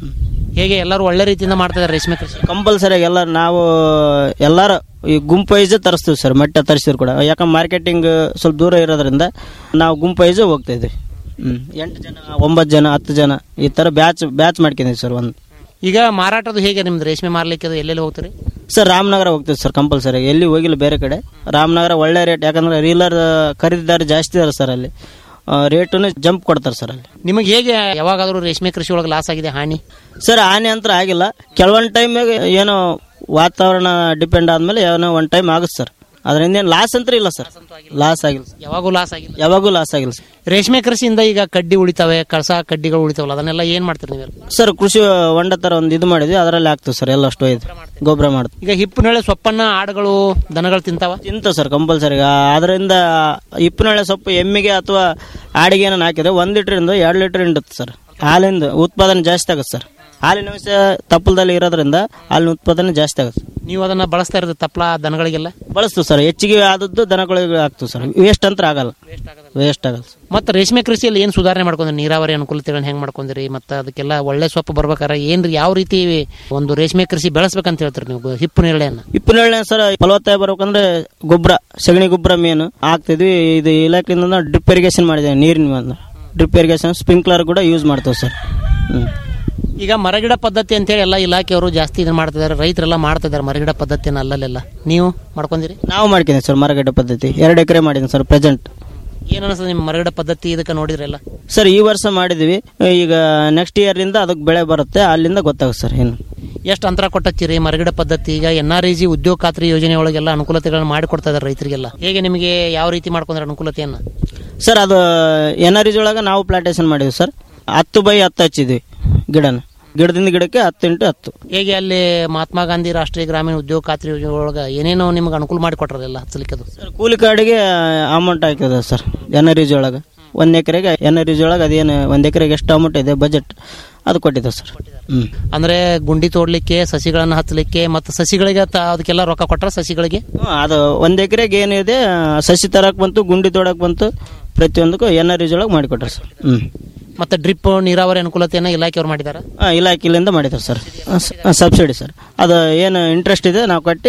ಹೇಗೆ ಎಲ್ಲರೂ ಒಳ್ಳೆ ರೀತಿಯಿಂದ ಮಾಡ್ತಿದ್ದಾರೆ ರೇಷ್ಮೆ ಕೃಷಿ ಕಂಪಲ್ಸರಿ ಎಲ್ಲ ನಾವು ಎಲ್ಲಾರು ಈ ಗುಂಪು ವೈಸ್ ತರಿಸ್ತೀವಿ ಸರ್ ಮೊಟ್ಟೆ ತರಿಸಿದ್ರು ಕೂಡ ಯಾಕಂದ್ರೆ ಮಾರ್ಕೆಟಿಂಗ್ ಸ್ವಲ್ಪ ದೂರ ಇರೋದ್ರಿಂದ ನಾವು ಗುಂಪು ವೈಸ್ ಹೋಗ್ತಾ ಇದ್ವಿ ಹ್ಮ್ ಎಂಟು ಜನ ಒಂಬತ್ತು ಜನ ಹತ್ತು ಜನ ಈ ತರ ಬ್ಯಾಚ್ ಬ್ಯಾಚ್ ಮಾಡ್ಕೊಂಡಿದ್ವಿ ಸರ್ ಒಂದು ಈಗ ಮಾರಾಟದು ಹೇಗೆ ನಿಮ್ದು ರೇಷ್ಮೆ ಮಾರ್ಲಿಕ್ಕೆ ಅದು ಎಲ್ಲೆಲ್ಲಿ ಹೋಗ್ತೀರಿ ಸರ್ ರಾಮನಗರ ಹೋಗ್ತೀವಿ ಸರ್ ಕಂಪಲ್ಸರಿ ಎಲ್ಲಿ ಹೋಗಿಲ್ಲ ಬೇರೆ ಕಡೆ ರಾಮನಗರ ಒಳ್ಳೆ ರೇಟ್ ಯಾಕಂದ್ರೆ ರೀಲರ್ ಖರೀದಿದಾರ ಜಾಸ್ತಿ ಇದಾರೆ ಸರ್ ಅಲ್ಲಿ ರೇಟನ್ನು ಜಂಪ್ ಕೊಡ್ತಾರೆ ಸರ್ ಅಲ್ಲಿ ನಿಮಗೆ ಹೇಗೆ ಯಾವಾಗಾದ್ರೂ ರೇಷ್ಮೆ ಕೃಷಿ ಒಳಗೆ ಲಾಸ್ ಆಗಿದೆ ಹಾನಿ ಸರ್ ಹಾನಿ ಅಂತ ಆಗಿಲ್ಲ ಕೆಲವೊಂದು ಟೈಮ್ ಏನೋ ವಾತಾವರಣ ಡಿಪೆಂಡ್ ಆದ್ಮೇಲೆ ಏನೋ ಒಂದು ಟೈಮ್ ಆಗುತ್ತೆ ಸರ್ ಅದರಿಂದ ಏನು ಲಾಸ್ ಅಂತ ಇಲ್ಲ ಸರ್ ಲಾಸ್ ಆಗಿಲ್ಲ ಸರ್. ಯಾವಾಗೂ ಲಾಸ್ ಆಗಿಲ್ಲ ಯಾವಾಗೂ ಲಾಸ್ ಆಗಿಲ್ಲ ಸರ್ ರೇಷ್ಮೆ ಕೃಷಿಯಿಂದ ಈಗ ಕಡ್ಡಿ ಉಳಿತಾವೆ ಕಳಸ ಕಡ್ಡಿಗಳು ಉಳಿತಾವಲ್ಲ ಅದನ್ನೆಲ್ಲ ಏನ್ ಮಾಡ್ತೀರಿ ನೀವೆಲ್ಲ ಸರ್ ಕೃಷಿ ಹೊಂಡ ತರ ಒಂದು ಇದು ಮಾಡಿದ್ವಿ ಅದರಲ್ಲಿ ಹಾಕ್ತೀವಿ ಸರ್ ಎಲ್ಲ ಅಷ್ಟು ಇದು ಗೊಬ್ಬರ ಮಾಡ್ತೀವಿ ಈಗ ಹಿಪ್ಪಿನಳೆ ಸೊಪ್ಪನ್ನ ಆಡುಗಳು ದನಗಳು ತಿಂತಾವ ತಿಂತ ಸರ್ ಕಂಪಲ್ಸರಿ ಅದರಿಂದ ಹಿಪ್ಪಿನಳೆ ಸೊಪ್ಪು ಎಮ್ಮಿಗೆ ಅಥವಾ ಆಡಿಗೆ ಏನೋ ಹಾಕಿದ್ರೆ ಒಂದು ಲೀಟ್ರಿಂದ ಎರಡು ಲೀಟರ್ ಹಿಂಡುತ್ತೆ ಸರ್ ಹಾಲಿಂದ ಉತ್ಪಾದನೆ ಜಾಸ್ತಿ ಆಗುತ್ತೆ ಸರ್ ಹಾಲಿನ ಅಂಶ ತಪ್ಪಲದಲ್ಲಿ ಇರೋದ್ರಿಂದ ಹಾಲಿನ ಉತ್ಪಾದನೆ ಜಾಸ್ತಿ ಆಗುತ್ತೆ ನೀವು ಅದನ್ನ ಬಳಸ್ತಾ ಇರೋದು ತಪ್ಪಲ ದನಗಳಿಗೆಲ್ಲ ಬಳಸ್ತೀವಿ ಸರ್ ಹೆಚ್ಚಿಗೆ ಆದದ್ದು ದನಗಳಿಗೆ ಹಾಕ್ತೀವಿ ಸರ್ ವೇಸ್ಟ್ ಅಂತ ಆಗಲ್ಲ ವೇಸ್ಟ್ ಆಗಲ್ಲ ಸರ್ ಮತ್ತೆ ರೇಷ್ಮೆ ಕೃಷಿಯಲ್ಲಿ ಏನ್ ಸುಧಾರಣೆ ಮಾಡ್ಕೊಂಡ್ರಿ ನೀರಾವರಿ ಅನುಕೂಲತೆಗಳನ್ನ ಹೆಂಗ್ ಮಾಡ್ಕೊಂಡ್ರಿ ಮತ್ತೆ ಅದಕ್ಕೆಲ್ಲ ಒಳ್ಳೆ ಸೊಪ್ಪು ಬರ್ಬೇಕಾರೆ ಏನ್ರಿ ಯಾವ ರೀತಿ ಒಂದು ರೇಷ್ಮೆ ಕೃಷಿ ಬೆಳೆಸ್ಬೇಕಂತ ಹೇಳ್ತೀರಿ ನೀವು ಹಿಪ್ಪು ನೇರಳೆಯನ್ನ ಹಿಪ್ಪಿನಳ್ಳಿ ಸರ್ ಫಲವತ್ತಾಗಿ ಬರ್ಬೇಕಂದ್ರೆ ಗೊಬ್ಬರ ಸಗಣಿ ಗೊಬ್ಬರ ಮೇನು ಹಾಕ್ತಿದ್ವಿ ಇದು ಇಲಾಖೆಯಿಂದ ಡ್ರಿಪ್ ಇರಿಗೇಷನ್ ಮಾಡಿದ್ದೇವೆ ನೀರಿನ ಡ್ರಿಪ್ ಇರಿಗೇಷನ್ ಸ್ಪ್ರಿಂಕ್ಲರ್ ಕೂಡ ಯೂಸ್ ಮಾಡ್ತೇವೆ ಸರ್ ಹ್ಮ್ ಈಗ ಮರಗಿಡ ಪದ್ಧತಿ ಅಂತೇಳಿ ಎಲ್ಲ ಇಲಾಖೆಯವರು ಜಾಸ್ತಿ ಇದನ್ನ ಮಾಡ್ತಿದ್ದಾರೆ ರೈತರೆಲ್ಲ ಮಾಡ್ತಿದ್ದಾರೆ ಮರಗಿಡ ಪದ್ಧತಿನ ಅಲ್ಲಲ್ಲೆಲ್ಲ ನೀವು ಮಾಡ್ಕೊಂಡಿರಿ ನಾವು ಮಾಡ್ತೀನಿ ಸರ್ ಮರಗಡ್ಡೆ ಪದ್ಧತಿ ಎರಡು ಎಕರೆ ಮಾಡಿದ್ದೀನಿ ಸರ್ ಪ್ರೆಸೆಂಟ್ ಏನ್ ಅನಿಸ್ತದೆ ನಿಮ್ಮ ಮರಗಿಡ ಪದ್ಧತಿ ಇದಕ್ಕೆ ನೋಡಿದ್ರೆಲ್ಲ ಸರ್ ಈ ವರ್ಷ ಮಾಡಿದ್ವಿ ಈಗ ನೆಕ್ಸ್ಟ್ ಇಯರ್ಲಿಂದ ಅದಕ್ಕೆ ಬೆಳೆ ಬರುತ್ತೆ ಅಲ್ಲಿಂದ ಗೊತ್ತಾಗುತ್ತೆ ಸರ್ ಏನು ಎಷ್ಟು ಅಂತರ ಕೊಟ್ಟಚ್ಚಿರಿ ಮರಗಿಡ ಪದ್ಧತಿ ಈಗ ಎನ್ ಆರ್ ಇ ಜಿ ಉದ್ಯೋಗ ಖಾತ್ರಿ ಯೋಜನೆ ಒಳಗೆಲ್ಲ ಅನುಕೂಲತೆಗಳನ್ನ ಮಾಡಿಕೊಡ್ತಾ ಇದ್ದಾರೆ ರೈತರಿಗೆಲ್ಲ ಹೇಗೆ ನಿಮಗೆ ಯಾವ ರೀತಿ ಮಾಡ್ಕೊಂಡ್ರೆ ಅನುಕೂಲತೆಯನ್ನ ಸರ್ ಅದು ಎನ್ ಆರ್ ಒಳಗೆ ನಾವು ಪ್ಲಾಂಟೇಶನ್ ಮಾಡಿದ್ವಿ ಸರ್ ಹತ್ತು ಬೈ ಹತ್ತು ಹಚ್ಚಿದ್ವಿ ಗಿಡನ ಗಿಡದಿಂದ ಗಿಡಕ್ಕೆ ಹತ್ತು ಇಂಟು ಹತ್ತು ಹೇಗೆ ಅಲ್ಲಿ ಮಹಾತ್ಮ ಗಾಂಧಿ ರಾಷ್ಟ್ರೀಯ ಗ್ರಾಮೀಣ ಉದ್ಯೋಗ ಖಾತ್ರಿ ಯೋಜನೆ ಒಳಗೆ ಏನೇನೋ ನಿಮ್ಗೆ ಅನುಕೂಲ ಮಾಡಿಕೊಟ್ರಲ್ಲ ಹಚ್ಚಲಿಕ್ಕೆ ಅದು ಕೂಲಿ ಕಾರ್ಡಿಗೆ ಅಮೌಂಟ್ ಹಾಕಿದೆ ಸರ್ ಎನ್ ಆರ್ ಒಳಗೆ ಒಂದು ಎಕರೆಗೆ ಎನ್ ಆರ್ ಒಳಗೆ ಅದೇನು ಒಂದು ಎಕರೆಗೆ ಎಷ್ಟು ಅಮೌಂಟ್ ಇದೆ ಬಜೆಟ್ ಅದು ಕೊಟ್ಟಿದೆ ಸರ್ ಹ್ಞೂ ಅಂದ್ರೆ ಗುಂಡಿ ತೋಡ್ಲಿಕ್ಕೆ ಸಸಿಗಳನ್ನ ಹಚ್ಚಲಿಕ್ಕೆ ಮತ್ತು ಸಸಿಗಳಿಗೆ ತ- ಅದಕ್ಕೆಲ್ಲ ರೊಕ್ಕ ಕೊಟ್ರ ಸಸಿಗಳಿಗೆ ಹ್ಮ್, ಅದು ಒಂದು ಎಕರೆಗೆ ಏನಿದೆ ಸಸಿ ತರಕ್ ಬಂತು ಗುಂಡಿ ತೋಡಕ್ ಬಂತು ಪ್ರತಿಯೊಂದಕ್ಕೂ ಎನ್ ಆರ್ ಒಳಗೆ ಮಾಡಿಕೊಟ್ರೆ ಸರ್ ಹ್ಞೂ ಮತ್ತೆ ಡ್ರಿಪ್ ನೀರಾವರಿ ಅನುಕೂಲತೆಯನ್ನ ಇಲಾಖೆಯವರು ಮಾಡಿದಾರ ಹಾಂ ಇಲಾಖೆಯಿಂದ ಮಾಡಿದ್ದಾರೆ ಸರ್ ಸಬ್ಸಿಡಿ ಸರ್ ಅದು ಏನು ಇಂಟ್ರೆಸ್ಟ್ ಇದೆ ನಾವು ಕಟ್ಟಿ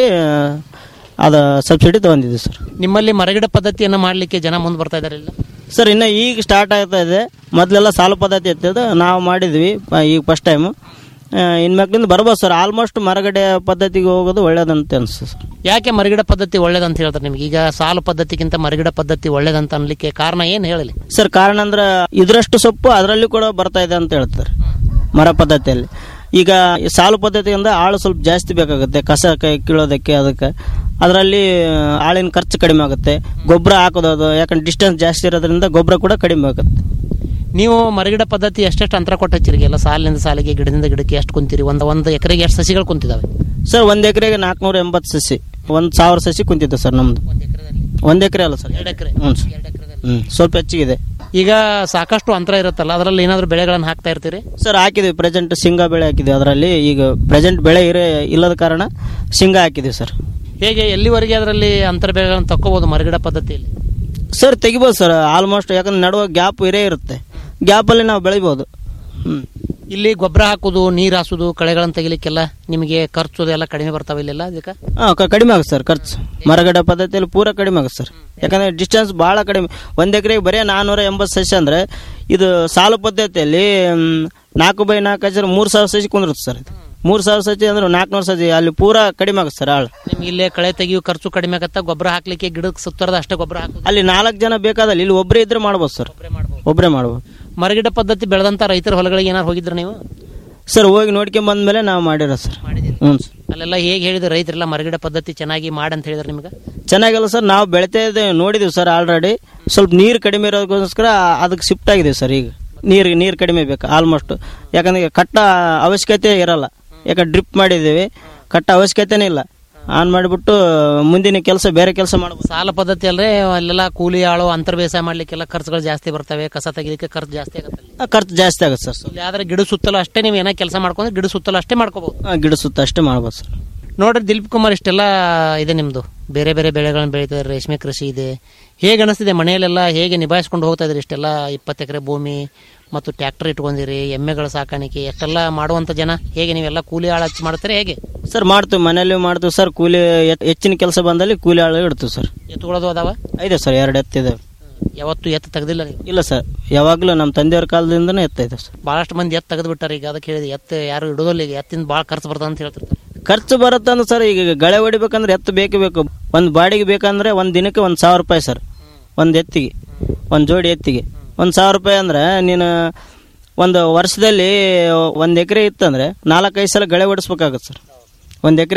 ಅದು ಸಬ್ಸಿಡಿ ತೊಗೊಂಡಿದ್ದೀವಿ ಸರ್ ನಿಮ್ಮಲ್ಲಿ ಮರಗಿಡ ಪದ್ಧತಿಯನ್ನ ಮಾಡ್ಲಿಕ್ಕೆ ಜನ ಮುಂದೆ ಬರ್ತಾ ಇದಾರೆ ಇಲ್ಲ ಸರ್ ಇನ್ನು ಈಗ ಸ್ಟಾರ್ಟ್ ಆಗ್ತಾ ಇದೆ ಮೊದಲೆಲ್ಲ ಸಾಲು ಪದ್ಧತಿ ಇರ್ತದೆ ನಾವು ಮಾಡಿದ್ವಿ ಪ- ಈಗ ಫಸ್ಟ್ ಟೈಮು ಇನ್ಮ್ಯಾಕ್ಲಿಂದ ಬರ್ಬೋದು ಸರ್ ಆಲ್ಮೋಸ್ಟ್ ಮರಗಡೆ ಪದ್ಧತಿಗೆ ಹೋಗೋದು ಒಳ್ಳೇದಂತ ಅನಿಸ್ತದೆ ಸರ್ ಯಾಕೆ ಮರಗಿಡ ಪದ್ಧತಿ ಒಳ್ಳೇದಂತ ಹೇಳ್ತಾರೆ ನಿಮ್ಗೆ ಈಗ ಸಾಲು ಪದ್ಧತಿಗಿಂತ ಮರಗಿಡ ಪದ್ಧತಿ ಒಳ್ಳೇದಂತ ಅನ್ಲಿಕ್ಕೆ ಕಾರಣ ಏನ್ ಹೇಳಲಿ ಸರ್ ಕಾರಣ ಅಂದ್ರೆ ಇದರಷ್ಟು ಸೊಪ್ಪು ಅದರಲ್ಲಿ ಕೂಡ ಬರ್ತಾ ಇದೆ ಅಂತ ಹೇಳ್ತಾರೆ ಮರ ಪದ್ಧತಿಯಲ್ಲಿ ಈಗ ಈ ಸಾಲು ಪದ್ಧತಿಯಿಂದ ಆಳು ಸ್ವಲ್ಪ ಜಾಸ್ತಿ ಬೇಕಾಗುತ್ತೆ ಕಸ ಕೈ ಕೀಳೋದಕ್ಕೆ ಅದಕ್ಕೆ ಅದರಲ್ಲಿ ಆಳಿನ ಖರ್ಚು ಕಡಿಮೆ ಆಗುತ್ತೆ ಗೊಬ್ಬರ ಹಾಕೋದು ಅದು ಯಾಕಂದ್ರೆ ಡಿಸ್ಟೆನ್ಸ್ ಜಾಸ್ತಿ ಇರೋದ್ರಿಂದ ಗೊಬ್ಬರ ಕೂಡ ಕಡಿಮೆ ಆಗುತ್ತೆ ನೀವು ಮರಗಿಡ ಪದ್ಧತಿ ಎಷ್ಟೆಷ್ಟು ಅಂತರ ಕೊಟ್ಟಚ್ಚಿರಿ ಎಲ್ಲ ಸಾಲಿನಿಂದ ಸಾಲಿಗೆ ಗಿಡದಿಂದ ಗಿಡಕ್ಕೆ ಎಷ್ಟು ಕುಂತೀರಿ ಒಂದು ಒಂದು ಎಕರೆಗೆ ಎಷ್ಟು ಸಸಿಗಳು ಕುಂತಿದಾವೆ ಸರ್ ಒಂದು ಎಕರೆಗೆ ನಾಲ್ಕುನೂರ ಎಂಬತ್ತು ಸಸಿ ಒಂದು ಸಾವಿರ ಸಸಿ ಕುಂತಿದ್ದೆ ಸರ್ ನಮ್ದು ಒಂದು ಎಕರೆ ಅಲ್ಲ ಸರ್ ಎರಡು ಎಕರೆ ಹ್ಞೂ ಸರ್ ಹ್ಞೂ ಸ್ವಲ್ಪ ಹೆಚ್ಚಿಗಿದೆ ಈಗ ಸಾಕಷ್ಟು ಅಂತರ ಇರುತ್ತಲ್ಲ ಅದರಲ್ಲಿ ಏನಾದ್ರು ಬೆಳೆಗಳನ್ನ ಹಾಕ್ತಾ ಇರ್ತೀರಿ ಸರ್ ಹಾಕಿದ್ವಿ ಪ್ರೆಸೆಂಟ್ ಶೇಂಗಾ ಬೆಳೆ ಹಾಕಿದ್ವಿ ಅದರಲ್ಲಿ ಈಗ ಪ್ರೆಸೆಂಟ್ ಬೆಳೆ ಇರೇ ಇಲ್ಲದ ಕಾರಣ ಶೇಂಗಾ ಹಾಕಿದ್ವಿ ಸರ್ ಹೇಗೆ ಎಲ್ಲಿವರೆಗೆ ಅದರಲ್ಲಿ ಅಂತರ ಬೆಳೆಗಳನ್ನು ತಕ್ಕೋಬಹುದು ಮರಗಿಡ ಪದ್ಧತಿಯಲ್ಲಿ ಸರ್ ತೆಗಿಬೋದು ಸರ್ ಆಲ್ಮೋಸ್ಟ್ ಯಾಕಂದ್ರೆ ನಡುವ ಗ್ಯಾಪ್ ಇರೇ ಇರುತ್ತೆ ಗ್ಯಾಪಲ್ಲಿ ನಾವು ಬೆಳಿಬೋದು ಹ್ಞೂ ಇಲ್ಲಿ ಗೊಬ್ಬರ ಹಾಕುದು ನೀರು ಹಾಸುದು ಕಳೆಗಳನ್ನು ತೆಗಿಲಿಕ್ಕೆಲ್ಲ ನಿಮಗೆ ಖರ್ಚು ಅದೆಲ್ಲ ಕಡಿಮೆ ಬರ್ತಾವೆ ಇಲ್ಲೆಲ್ಲ ಅದಕ್ಕೆ ಹಾಂ ಕಡಿಮೆ ಆಗುತ್ತೆ ಸರ್ ಖರ್ಚು ಮರಗಡ ಪದ್ಧತಿಯಲ್ಲಿ ಪೂರ ಕಡಿಮೆ ಆಗುತ್ತೆ ಸರ್ ಯಾಕಂದ್ರೆ ಡಿಸ್ಟೆನ್ಸ್ ಭಾಳ ಕಡಿಮೆ ಒಂದು ಎಕರೆಗೆ ಬರೀ ನಾನ್ನೂರ ಎಂಬತ್ತು ಸಸಿ ಅಂದರೆ ಇದು ಸಾಲು ಪದ್ಧತಿಯಲ್ಲಿ ಮ್, ನಾಲ್ಕು ಬೈ ನಾಲ್ಕು ಹಚ್ಚಿದ್ರೆ ಮೂರು ಸಾವಿರ ಸಸಿ ಕುಂದಿರುತ್ತೆ ಸರ್ ಇದು ಮೂರು ಸಾವಿರ ಸಸಿ ಅಂದ್ರೆ ನಾಲ್ಕುನೂರು ಸಸಿ ಅಲ್ಲಿ ಪೂರ ಕಡಿಮೆ ಆಗುತ್ತೆ ಸರ್ ಆಳು ನಿಮ್ಗೆ ಇಲ್ಲೇ ಕಳೆ ತೆಗಿಯೋ ಖರ್ಚು ಕಡಿಮೆ ಆಗತ್ತ ಗೊಬ್ಬರ ಹಾಕ್ಲಿಕ್ಕೆ ಗಿಡಕ್ಕೆ ಸುತ್ತರದ ಅಷ್ಟೇ ಗೊಬ್ಬರ ಹಾಕುದು ಅಲ್ಲಿ ನಾಲ್ಕು ಜನ ಬೇಕಾದಲ್ಲಿ ಇಲ್ಲಿ ಒಬ್ಬರೇ ಇದ್ರೆ ಮಾಡ್ಬೋದು ಸರ್ ಒಬ್ಬರೇ ಮಾಡ್ಬೋದು ಮರಗಿಡ ಪದ್ಧತಿ ಬೆಳೆದಂತ ರೈತರ ಹೊಲಗಳಿಗೆ ಏನಾರು ಹೋಗಿದ್ರ ನೀವು ಸರ್ ಹೋಗಿ ನೋಡ್ಕೊಂಡ್ ಬಂದ್ಮೇಲೆ ನಾವು ಮಾಡಿರೋ ಸರ್ ಹ್ಞೂ ಸರ್ ಅಲ್ಲೆಲ್ಲ ಹೇಗೆ ಹೇಳಿದ್ರೆ ರೈತರೆಲ್ಲ ಮರಗಿಡ ಪದ್ಧತಿ ಚೆನ್ನಾಗಿ ಮಾಡಂತ ಹೇಳಿದ್ರೆ ನಿಮ್ಗೆ ಚೆನ್ನಾಗಿಲ್ಲ ಸರ್ ನಾವು ಬೆಳಿತಾ ಇದ್ದೇವೆ ನೋಡಿದೀವಿ ಸರ್ ಆಲ್ರೆಡಿ ಸ್ವಲ್ಪ ನೀರು ಕಡಿಮೆ ಇರೋದಕ್ಕೋಸ್ಕರ ಅದಕ್ಕೆ ಶಿಫ್ಟ್ ಆಗಿದ್ದೀವಿ ಸರ್ ಈಗ ನೀರು ನೀರು ಕಡಿಮೆ ಬೇಕು ಆಲ್ಮೋಸ್ಟ್ ಯಾಕಂದ್ರೆ ಈಗ ಕಟ್ಟ ಅವಶ್ಯಕತೆ ಇರಲ್ಲ ಯಾಕಂದ್ರೆ ಡ್ರಿಪ್ ಮಾಡಿದ್ದೀವಿ ಕಟ್ಟ ಅವಶ್ಯಕತೆನೇ ಇಲ್ಲ ಆನ್ ಮಾಡಿಬಿಟ್ಟು ಮುಂದಿನ ಕೆಲಸ ಬೇರೆ ಕೆಲಸ ಮಾಡ್ಬೋದು ಸಾಲ ಪದ್ಧತಿ ಅಲ್ಲದೆ ಅಲ್ಲೆಲ್ಲ ಕೂಲಿ ಆಳು ಅಂತರ್ ಬೇಸಾಯ ಮಾಡ್ಲಿಕ್ಕೆಲ್ಲ ಖರ್ಚುಗಳು ಜಾಸ್ತಿ ಬರ್ತವೆ ಕಸ ತೆಗಿಲಿಕ್ಕೆ ಖರ್ಚು ಜಾಸ್ತಿ ಆಗುತ್ತೆ ಅಲ್ಲಿ. ಆ, ಖರ್ಚು ಜಾಸ್ತಿ ಆಗುತ್ತೆ ಸರ್ ಇಲ್ಲಿ ಆದ್ರೆ ಗಿಡ ಸುತ್ತಲೂ ಅಷ್ಟೇ ನೀವು ಏನೋ ಕೆಲಸ ಮಾಡ್ಕೊಂಡ್ರೆ ಗಿಡ ಸುತ್ತಲೂ ಅಷ್ಟೇ ಮಾಡ್ಕೋಬಹುದು ಆ, ಗಿಡ ಸುತ್ತ ಅಷ್ಟೇ ಮಾಡ್ಬೋದು ಸರ್ ನೋಡ್ರಿ ದಿಲೀಪ್ ಕುಮಾರ್ ಇಷ್ಟೆಲ್ಲ ಇದೆ ನಿಮ್ದು ಬೇರೆ ಬೇರೆ ಬೆಳೆಗಳನ್ನ ಬೆಳೀತಾರೆ ರೇಷ್ಮೆ ಕೃಷಿ ಇದೆ ಹೇಗೆ ಅನಿಸ್ತಿದೆ ಮನೆಯಲ್ಲೆಲ್ಲ ಹೇಗೆ ನಿಭಾಯಿಸ್ಕೊಂಡು ಹೋಗ್ತಾ ಇದ್ರಿ ಇಷ್ಟೆಲ್ಲ ಇಪ್ಪತ್ತು ಎಕರೆ ಭೂಮಿ ಮತ್ತು ಟ್ರ್ಯಾಕ್ಟರ್ ಇಟ್ಕೊಂಡಿರಿ ಎಮ್ಮೆಗಳ ಸಾಕಾಣಿಕೆ ಎಷ್ಟೆಲ್ಲ ಮಾಡುವಂತ ಜನ ಹೇಗೆ ನೀವೆಲ್ಲ ಕೂಲಿ ಆಳು ಹಚ್ಚಿ ಮಾಡ್ತಾರೆ ಹೇಗೆ ಸರ್ ಮಾಡ್ತೀವಿ ಮನೇಲಿ ಮಾಡ್ತೀವಿ ಸರ್ ಕೂಲಿ ಎತ್- ಹೆಚ್ಚಿನ ಕೆಲಸ ಬಂದಲ್ಲಿ ಕೂಲಿ ಆಳು ಇಡ್ತೀವಿ ಸರ್ ಎತ್ತುಗಳದು ಅದಾವ ಇದೆ ಸರ್ ಎರಡು ಎತ್ತಿದೆ ಯಾವತ್ತು ಎತ್ತು ತೆಗ್ದಿಲ್ಲ ನೀವು ಇಲ್ಲ ಸರ್ ಯಾವಾಗಲೂ ನಮ್ಮ ತಂದೆಯವ್ರ ಕಾಲದಿಂದನೇ ಎತ್ತೈತೆ ಸರ್ ಬಹಳಷ್ಟು ಮಂದಿ ಎತ್ತು ತೆಗೆದು ಬಿಟ್ಟಾರೆ ಈಗ ಅದಕ್ಕೆ ಹೇಳಿದೆ ಎತ್ತು ಯಾರು ಇಡೋದಿಲ್ಲ ಈಗ ಎತ್ತಿಂದ ಭಾಳ ಖರ್ಚು ಬರ್ತದೆ ಅಂತ ಹೇಳ್ತಿರ್ತಾರೆ ಖರ್ಚು ಬರುತ್ತಂದ್ರೆ ಸರ್ ಈಗ ಗಳೆ ಹೊಡಿಬೇಕಂದ್ರೆ ಎತ್ತು ಬೇಕೇ ಬೇಕು ಒಂದು ಬಾಡಿಗೆ ಬೇಕಂದ್ರೆ ಒಂದು ದಿನಕ್ಕೆ ಒಂದು ಸಾವಿರ ರೂಪಾಯಿ ಸರ್ ಒಂದು ಎತ್ತಿಗೆ ಒಂದು ಜೋಡಿ ಎತ್ತಿಗೆ ಒಂದು ಸಾವಿರ ರೂಪಾಯಿ ಅಂದ್ರೆ ನೀನು ಒಂದು ವರ್ಷದಲ್ಲಿ ಒಂದು ಎಕರೆ ಇತ್ತಂದ್ರೆ ನಾಲ್ಕೈದು ಸಲ ಗಳೆ ಹೊಡಿಸ್ಬೇಕಾಗತ್ತೆ ಸರ್ ಒಂದು ಎಕರೆಗೆ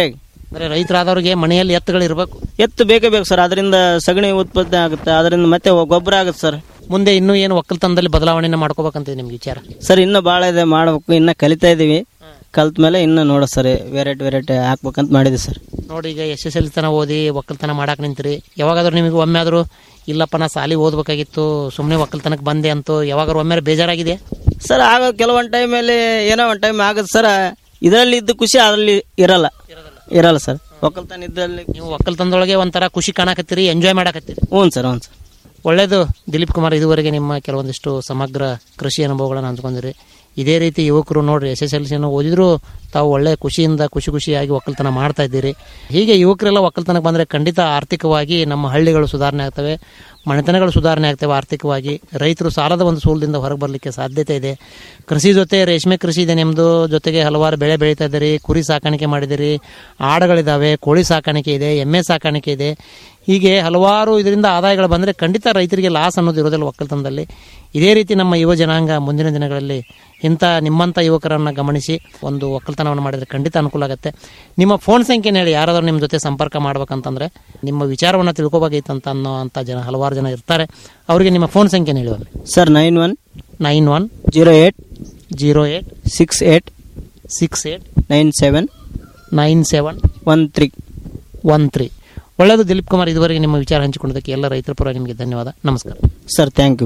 ಅಂದ್ರೆ ರೈತರಾದವ್ರಿಗೆ ಮನೆಯಲ್ಲಿ ಎತ್ತುಗಳು ಇರಬೇಕು ಎತ್ತು ಬೇಕೇ ಬೇಕು ಸರ್ ಅದರಿಂದ ಸಗಣಿ ಉತ್ಪತ್ತಿ ಆಗುತ್ತೆ ಅದರಿಂದ ಮತ್ತೆ ಗೊಬ್ಬರ ಆಗುತ್ತೆ ಸರ್ ಮುಂದೆ ಇನ್ನೂ ಏನು ಒಕ್ಕಲ್ತನದಲ್ಲಿ ಬದಲಾವಣೆನ ಮಾಡ್ಕೋಬೇಕಂತ ನಿಮ್ಗೆ ವಿಚಾರ ಸರ್ ಇನ್ನೂ ಭಾಳ ಇದೆ ಮಾಡ್ಬೇಕು ಇನ್ನ ಕಲಿತಾ ಇದೀವಿ ಕಲ್ತ ಮೇಲೆ ಇನ್ನು ನೋಡೋ ಸರ್ ವೆರೈಟಿ ವೆರೈಟಿ ಹಾಕ್ಬೇಕಂತ ಮಾಡಿದ್ವಿ ಸರ್ ನೋಡಿ ಈಗ ಎಸ್ ಎಸ್ ಎಲ್ ತನ ಓದಿ ಒಕ್ಕಲ್ತನ ಮಾಡಕ್ ನಿಂತಿರಿ ಯಾವಾಗಾದ್ರೂ ನಿಮಗೆ ಒಮ್ಮೆ ಆದ್ರೂ ಇಲ್ಲಪ್ಪ ನಾ ಸಾಲಿ ಓದ್ಬೇಕಾಗಿತ್ತು ಸುಮ್ಮನೆ ಒಕ್ಕಲ್ತನಕ್ಕೆ ಬಂದೆ ಅಂತೂ ಯಾವಾಗಾದ್ರೂ ಒಮ್ಮೆ ಬೇಜಾರಾಗಿದೆ ಸರ್ ಆಗ ಕೆಲವೊಂದು ಟೈಮಲ್ಲಿ ಏನೋ ಒಂದು ಟೈಮ್ ಆಗುತ್ತೆ ಸರ್ ಇದರಲ್ಲಿ ಇದ್ದ ಖುಷಿ ಅದರಲ್ಲಿ ಇರಲ್ಲ ಇರಲ್ಲ ಸರ್ ಒಕ್ಕಲ್ತನ ಇದ್ದಲ್ಲಿ ನೀವು ಒಕ್ಕಲ್ತನದೊಳಗೆ ಒಂಥರ ಖುಷಿ ಕಾಣಕತ್ತೀರಿ ಎಂಜಾಯ್ ಮಾಡಕತ್ತೀರಿ ಹ್ಞೂ ಸರ್ ಹ್ಞೂ ಸರ್ ಒಳ್ಳೇದು ದಿಲೀಪ್ ಕುಮಾರ್ ಇದುವರೆಗೆ ನಿಮ್ಮ ಕೆಲವೊಂದಿಷ್ಟು ಸಮಗ್ರ ಕೃಷಿ ಅನುಭವಗಳನ್ನು ಹಂಚ್ಕೊಂಡಿರಿ ಇದೇ ರೀತಿ ಯುವಕರು ನೋಡ್ರಿ ಎಸ್ ಎಸ್ ಎಲ್ ಸಿಯನ್ನು ಓದಿದ್ರು ತಾವು ಒಳ್ಳೆ ಖುಷಿಯಿಂದ ಖುಷಿ ಖುಷಿಯಾಗಿ ಒಕ್ಕಲ್ತನ ಮಾಡ್ತಾ ಇದ್ದೀರಿ ಹೀಗೆ ಯುವಕರೆಲ್ಲ ಒಕ್ಕಲ್ತನಕ್ಕೆ ಬಂದರೆ ಖಂಡಿತ ಆರ್ಥಿಕವಾಗಿ ನಮ್ಮ ಹಳ್ಳಿಗಳು ಸುಧಾರಣೆ ಆಗ್ತವೆ ಮನೆತನಗಳು ಸುಧಾರಣೆ ಆಗ್ತವೆ ಆರ್ಥಿಕವಾಗಿ ರೈತರು ಸಾಲದ ಒಂದು ಸೂಲದಿಂದ ಹೊರಗೆ ಬರಲಿಕ್ಕೆ ಸಾಧ್ಯತೆ ಇದೆ ಕೃಷಿ ಜೊತೆ ರೇಷ್ಮೆ ಕೃಷಿ ಇದೆ ನಿಮ್ಮದು ಜೊತೆಗೆ ಹಲವಾರು ಬೆಳೆ ಬೆಳೀತಾ ಇದ್ದೀರಿ ಕುರಿ ಸಾಕಾಣಿಕೆ ಮಾಡಿದಿರಿ ಆಡುಗಳಿದ್ದಾವೆ ಕೋಳಿ ಸಾಕಾಣಿಕೆ ಇದೆ ಎಮ್ಮೆ ಸಾಕಾಣಿಕೆ ಇದೆ ಹೀಗೆ ಹಲವಾರು ಇದರಿಂದ ಆದಾಯಗಳು ಬಂದರೆ ಖಂಡಿತ ರೈತರಿಗೆ ಲಾಸ್ ಅನ್ನೋದು ಇರೋದಿಲ್ಲ ಒಕ್ಕಲ್ತನದಲ್ಲಿ ಇದೇ ರೀತಿ ನಮ್ಮ ಯುವ ಜನಾಂಗ ಮುಂದಿನ ದಿನಗಳಲ್ಲಿ ಇಂಥ ನಿಮ್ಮಂಥ ಯುವಕರನ್ನು ಗಮನಿಸಿ ಒಂದು ಒಕ್ಕಲ್ತನವನ್ನು ಮಾಡಿದರೆ ಖಂಡಿತ ಅನುಕೂಲ ಆಗುತ್ತೆ ನಿಮ್ಮ ಫೋನ್ ಸಂಖ್ಯೆನ ಹೇಳಿ ಯಾರಾದರೂ ನಿಮ್ಮ ಜೊತೆ ಸಂಪರ್ಕ ಮಾಡ್ಬೇಕಂತಂದ್ರೆ ನಿಮ್ಮ ವಿಚಾರವನ್ನು ತಿಳ್ಕೊಬೇಕಾಗಿತ್ತಂತ ಅನ್ನೋ ಅಂಥ ಜನ ಹಲವಾರು ಜನ ಇರ್ತಾರೆ ಅವರಿಗೆ ನಿಮ್ಮ ಫೋನ್ ಸಂಖ್ಯೆನ ಹೇಳಿ ಒಮ್ಮೆ sir nine one nine one zero eight zero eight six eight six eight nine seven nine seven one three one three ಒಳ್ಳೆಯದು ದಿಲೀಪ್ ಕುಮಾರ್ ಇದುವರೆಗೆ ನಿಮ್ಮ ವಿಚಾರ ಹಂಚಿಕೊಂಡದಕ್ಕೆ ಎಲ್ಲ ರೈತರ ಪರ ನಿಮಗೆ ಧನ್ಯವಾದ ನಮಸ್ಕಾರ ಸರ್ ಥ್ಯಾಂಕ್ ಯು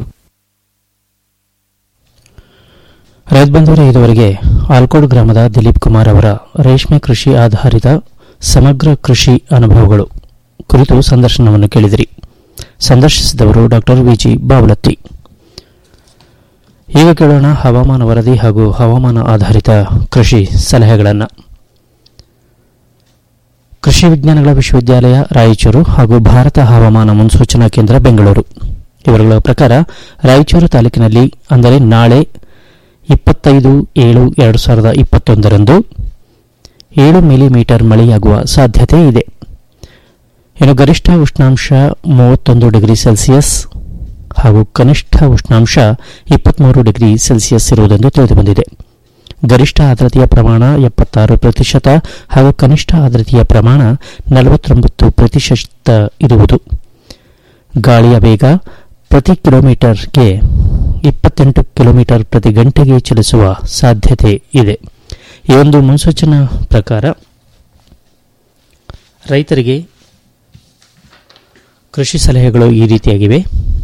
ರೈತ ಬಂಧುವರೇ ಇದುವರೆಗೆ ಆಲ್ಕೋಡ್ ಗ್ರಾಮದ ದಿಲೀಪ್ ಕುಮಾರ್ ಅವರ ರೇಷ್ಮೆ ಕೃಷಿ ಆಧಾರಿತ ಸಮಗ್ರ ಕೃಷಿ ಅನುಭವಗಳು ಕುರಿತು ಸಂದರ್ಶನವನ್ನು ಕೇಳಿದಿರಿ ಸಂದರ್ಶಿಸಿದವರು ಡಾಕ್ಟರ್ ವಿಜಿ ಬಾವಲತ್ತಿ ಈಗ ಕೇಳೋಣ ಹವಾಮಾನ ವರದಿ ಹಾಗೂ ಹವಾಮಾನ ಆಧಾರಿತ ಕೃಷಿ ಸಲಹೆಗಳನ್ನು ಕೃಷಿ ವಿಜ್ಞಾನಗಳ ವಿಶ್ವವಿದ್ಯಾಲಯ ರಾಯಚೂರು ಹಾಗೂ ಭಾರತ ಹವಾಮಾನ ಮುನ್ಸೂಚನಾ ಕೇಂದ್ರ ಬೆಂಗಳೂರು ಇವರುಗಳ ಪ್ರಕಾರ ರಾಯಚೂರು ತಾಲೂಕಿನಲ್ಲಿ ಅಂದರೆ ನಾಳೆ ಇಪ್ಪತ್ತೈದು ಏಳು ಎರಡು ಸಾವಿರದ ಇಪ್ಪತ್ತೊಂದರಂದು ಏಳು ಮಿಲಿಮೀಟರ್ ಮಳೆಯಾಗುವ ಸಾಧ್ಯತೆ ಇದೆ ಇನ್ನು ಗರಿಷ್ಠ ಉಷ್ಣಾಂಶ ಮೂವತ್ತೊಂದು ಡಿಗ್ರಿ ಸೆಲ್ಸಿಯಸ್ ಹಾಗೂ ಕನಿಷ್ಠ ಉಷ್ಣಾಂಶ ಇಪ್ಪತ್ಮೂರು ಡಿಗ್ರಿ ಸೆಲ್ಸಿಯಸ್ ಇರುವುದೆಂದು ತಿಳಿದುಬಂದಿದೆ ಗರಿಷ್ಠ ಆರ್ದ್ರತೆಯ ಪ್ರಮಾಣ ಎಪ್ಪತ್ತಾರು ಪ್ರತಿಶತ ಹಾಗೂ ಕನಿಷ್ಠ ಆರ್ದ್ರತೆಯ ಪ್ರಮಾಣ ನಲವತ್ತೊಂಬತ್ತು ಪ್ರತಿಶತ ಇರುವುದು ಗಾಳಿಯ ವೇಗ ಪ್ರತಿ ಕಿಲೋಮೀಟರ್ಗೆ ಇಪ್ಪತ್ತೆಂಟು ಕಿಲೋಮೀಟರ್ ಪ್ರತಿ ಗಂಟೆಗೆ ಚಲಿಸುವ ಸಾಧ್ಯತೆ ಇದೆ ಈ ಒಂದು ಮುನ್ಸೂಚನಾ ಪ್ರಕಾರ ರೈತರಿಗೆ ಕೃಷಿ ಸಲಹೆಗಳು ಈ ರೀತಿಯಾಗಿವೆ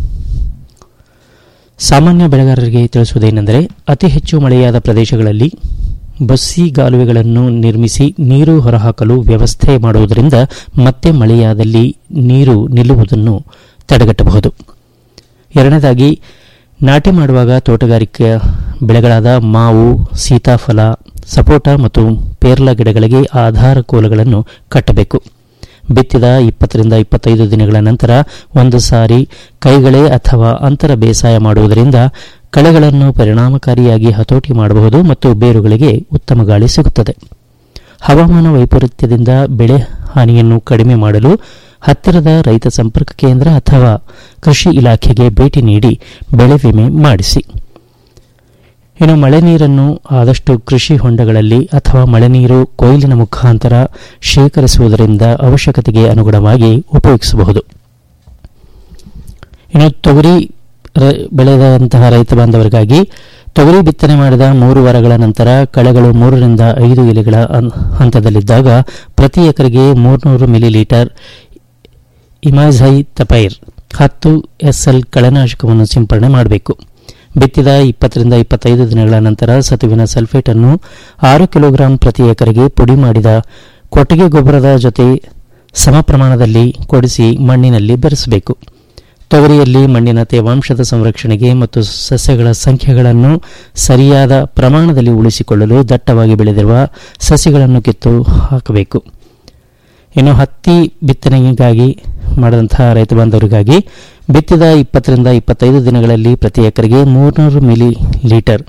ಸಾಮಾನ್ಯ ಬೆಳೆಗಾರರಿಗೆ ತಿಳಿಸುವುದೇನೆಂದರೆ ಅತಿ ಹೆಚ್ಚು ಮಳೆಯಾದ ಪ್ರದೇಶಗಳಲ್ಲಿ ಬಸ್ಸಿಗಾಲುವೆಗಳನ್ನು ನಿರ್ಮಿಸಿ ನೀರು ಹೊರಹಾಕಲು ವ್ಯವಸ್ಥೆ ಮಾಡುವುದರಿಂದ ಮತ್ತೆ ಮಳೆಯಾದಲ್ಲಿ ನೀರು ನಿಲ್ಲುವುದನ್ನು ತಡೆಗಟ್ಟಬಹುದು ಎರಡನೇದಾಗಿ ನಾಟಿ ಮಾಡುವಾಗ ತೋಟಗಾರಿಕೆ ಬೆಳೆಗಳಾದ ಮಾವು ಸೀತಾಫಲ ಸಪೋಟ ಮತ್ತು ಪೇರ್ಲ ಗಿಡಗಳಿಗೆ ಆಧಾರ ಕೋಲುಗಳನ್ನು ಕಟ್ಟಬೇಕು ಬಿತ್ತಿದ ಇಪ್ಪತ್ತರಿಂದ ಇಪ್ಪತ್ತೈದು ದಿನಗಳ ನಂತರ ಒಂದು ಸಾರಿ ಕೈಗಳೇ ಅಥವಾ ಅಂತರ ಬೇಸಾಯ ಮಾಡುವುದರಿಂದ ಕಳೆಗಳನ್ನು ಪರಿಣಾಮಕಾರಿಯಾಗಿ ಹತೋಟಿ ಮಾಡಬಹುದು ಮತ್ತು ಬೇರುಗಳಿಗೆ ಉತ್ತಮ ಗಾಳಿ ಸಿಗುತ್ತದೆ ಹವಾಮಾನ ವೈಪರೀತ್ಯದಿಂದ ಬೆಳೆ ಹಾನಿಯನ್ನು ಕಡಿಮೆ ಮಾಡಲು ಹತ್ತಿರದ ರೈತ ಸಂಪರ್ಕ ಕೇಂದ್ರ ಅಥವಾ ಕೃಷಿ ಇಲಾಖೆಗೆ ಭೇಟಿ ನೀಡಿ ಬೆಳೆ ವಿಮೆ ಮಾಡಿಸಿ ಇನ್ನು ಮಳೆ ನೀರನ್ನು ಆದಷ್ಟು ಕೃಷಿ ಹೊಂಡಗಳಲ್ಲಿ ಅಥವಾ ಮಳೆ ನೀರು ಕೊಯ್ಲಿನ ಮುಖಾಂತರ ಶೇಖರಿಸುವುದರಿಂದ ಅವಶ್ಯಕತೆಗೆ ಅನುಗುಣವಾಗಿ ಉಪಯೋಗಿಸಬಹುದು ಇನ್ನು ತೊಗರಿ ರ- ಬೆಳೆದಂತಹ ರೈತ ಬಾಂಧವರಿಗಾಗಿ ತೊಗರಿ ಬಿತ್ತನೆ ಮಾಡಿದ ಮೂರು ವಾರಗಳ ನಂತರ ಕಳೆಗಳು ಮೂರರಿಂದ ಐದು ಎಲೆಗಳ ಹಂ- ಹಂತದಲ್ಲಿದ್ದಾಗ ಪ್ರತಿ ಎಕರೆಗೆ ಮೂರ್ನೂರು ಮಿಲಿಲೀಟರ್ ಇಮಾಝೈ ತಪೈರ್ ಹತ್ತು ಎಸ್ಎಲ್ ಕಳೆನಾಶಕವನ್ನು ಸಿಂಪರಣೆ ಮಾಡಬೇಕು ಬಿತ್ತಿದ ಇಪ್ಪತ್ತರಿಂದ ಇಪ್ಪತ್ತೈದು ದಿನಗಳ ನಂತರ ಸತುವಿನ ಸಲ್ಫೇಟ್ ಅನ್ನು ಆರು ಕಿಲೋಗ್ರಾಂ ಪ್ರತಿ ಎಕರೆಗೆ ಪುಡಿ ಮಾಡಿದ ಕೊಟ್ಟಿಗೆ ಗೊಬ್ಬರದ ಜೊತೆ ಸಮ ಪ್ರಮಾಣದಲ್ಲಿ ಕೊಡಿಸಿ ಮಣ್ಣಿನಲ್ಲಿ ಬೆರೆಸಬೇಕು ತೊಗರಿಯಲ್ಲಿ ಮಣ್ಣಿನ ತೇವಾಂಶದ ಸಂರಕ್ಷಣೆಗೆ ಮತ್ತು ಸಸ್ಯಗಳ ಸಂಖ್ಯೆಗಳನ್ನು ಸರಿಯಾದ ಪ್ರಮಾಣದಲ್ಲಿ ಉಳಿಸಿಕೊಳ್ಳಲು ದಟ್ಟವಾಗಿ ಬೆಳೆದಿರುವ ಸಸಿಗಳನ್ನು ಕಿತ್ತು ಹಾಕಬೇಕು ಇನ್ನು ಹತ್ತಿ ಬಿತ್ತನೆಗಾಗಿ ಮಾಡಿದಂತಹ ರೈತ ಬಾಂಧವರಿಗಾಗಿ ಬಿತ್ತಿದ ಇಪ್ಪತ್ತರಿಂದ ಇಪ್ಪತ್ತೈದು ದಿನಗಳಲ್ಲಿ ಪ್ರತಿ ಎಕರೆಗೆ ಮೂರ್ನೂರು ಮಿಲಿ ಲೀಟರ್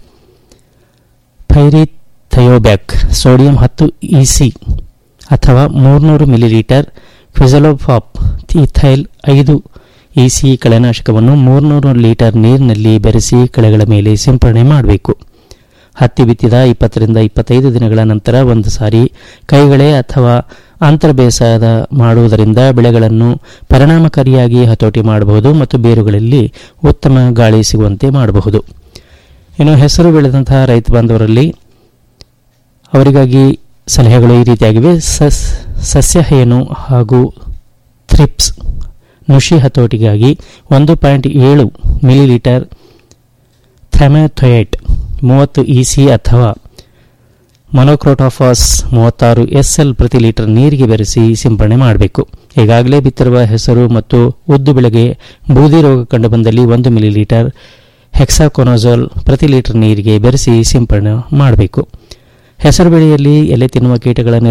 ಥೈರಿಥಯೋಬ್ಯಾಕ್ ಸೋಡಿಯಂ ಹತ್ತು ಇಸಿ ಅಥವಾ ಮೂರ್ನೂರು ಮಿಲಿ ಲೀಟರ್ ಕ್ವಿಜಲೋಫಾಪ್ ಇಥೈಲ್ ಐದು ಇಸಿ ಕಳೆನಾಶಕವನ್ನು ಮೂರ್ನೂರು ಲೀಟರ್ ನೀರಿನಲ್ಲಿ ಬೆರೆಸಿ ಕಳೆಗಳ ಮೇಲೆ ಸಿಂಪರಣೆ ಮಾಡಬೇಕು ಹತ್ತಿ ಬಿತ್ತಿದ ಇಪ್ಪತ್ತರಿಂದ ಇಪ್ಪತ್ತೈದು ದಿನಗಳ ನಂತರ ಒಂದು ಸಾರಿ ಕೈಗಳೇ ಅಥವಾ ಅಂತರ ಬೇಸಾಯದ ಮಾಡುವುದರಿಂದ ಬೆಳೆಗಳನ್ನು ಪರಿಣಾಮಕಾರಿಯಾಗಿ ಹತೋಟಿ ಮಾಡಬಹುದು ಮತ್ತು ಬೇರುಗಳಲ್ಲಿ ಉತ್ತಮ ಗಾಳಿ ಸಿಗುವಂತೆ ಮಾಡಬಹುದು ಇನ್ನು ಹೆಸರು ಬೆಳೆದಂತಹ ರೈತ ಬಾಂಧವರಲ್ಲಿ ಅವರಿಗಾಗಿ ಸಲಹೆಗಳು ಈ ರೀತಿಯಾಗಿವೆ ಸಸ್ ಸಸ್ಯ ಹೇನು ಹಾಗೂ ಥ್ರಿಪ್ಸ್ ನುಷಿ ಹತೋಟಿಗಾಗಿ ಒಂದು ಪಾಯಿಂಟ್ ಏಳು ಮಿಲಿಲೀಟರ್ ಥೆಮೆಥೊಯೇಟ್ ಮೂವತ್ತು ಇಸಿ ಅಥವಾ ಮೊನೋಕ್ರೋಟಾಫಾಸ್ ಮೂವತ್ತಾರು ಎಸ್ಎಲ್ ಪ್ರತಿ ಲೀಟರ್ ನೀರಿಗೆ ಬೆರೆಸಿ ಸಿಂಪಡಣೆ ಮಾಡಬೇಕು ಈಗಾಗಲೇ ಬಿತ್ತಿರುವ ಹೆಸರು ಮತ್ತು ಉದ್ದು ಬೆಳೆಗೆ ಬೂದಿ ರೋಗ ಕಂಡುಬಂದಲ್ಲಿ ಒಂದು ಮಿಲಿಲೀಟರ್ ಹೆಕ್ಸಾಕೊನೋಜೋಲ್ ಪ್ರತಿ ಲೀಟರ್ ನೀರಿಗೆ ಬೆರೆಸಿ ಸಿಂಪಡಣೆ ಮಾಡಬೇಕು ಹೆಸರು ಬೆಳೆಯಲ್ಲಿ ಎಲೆ ತಿನ್ನುವ ಕೀಟಗಳ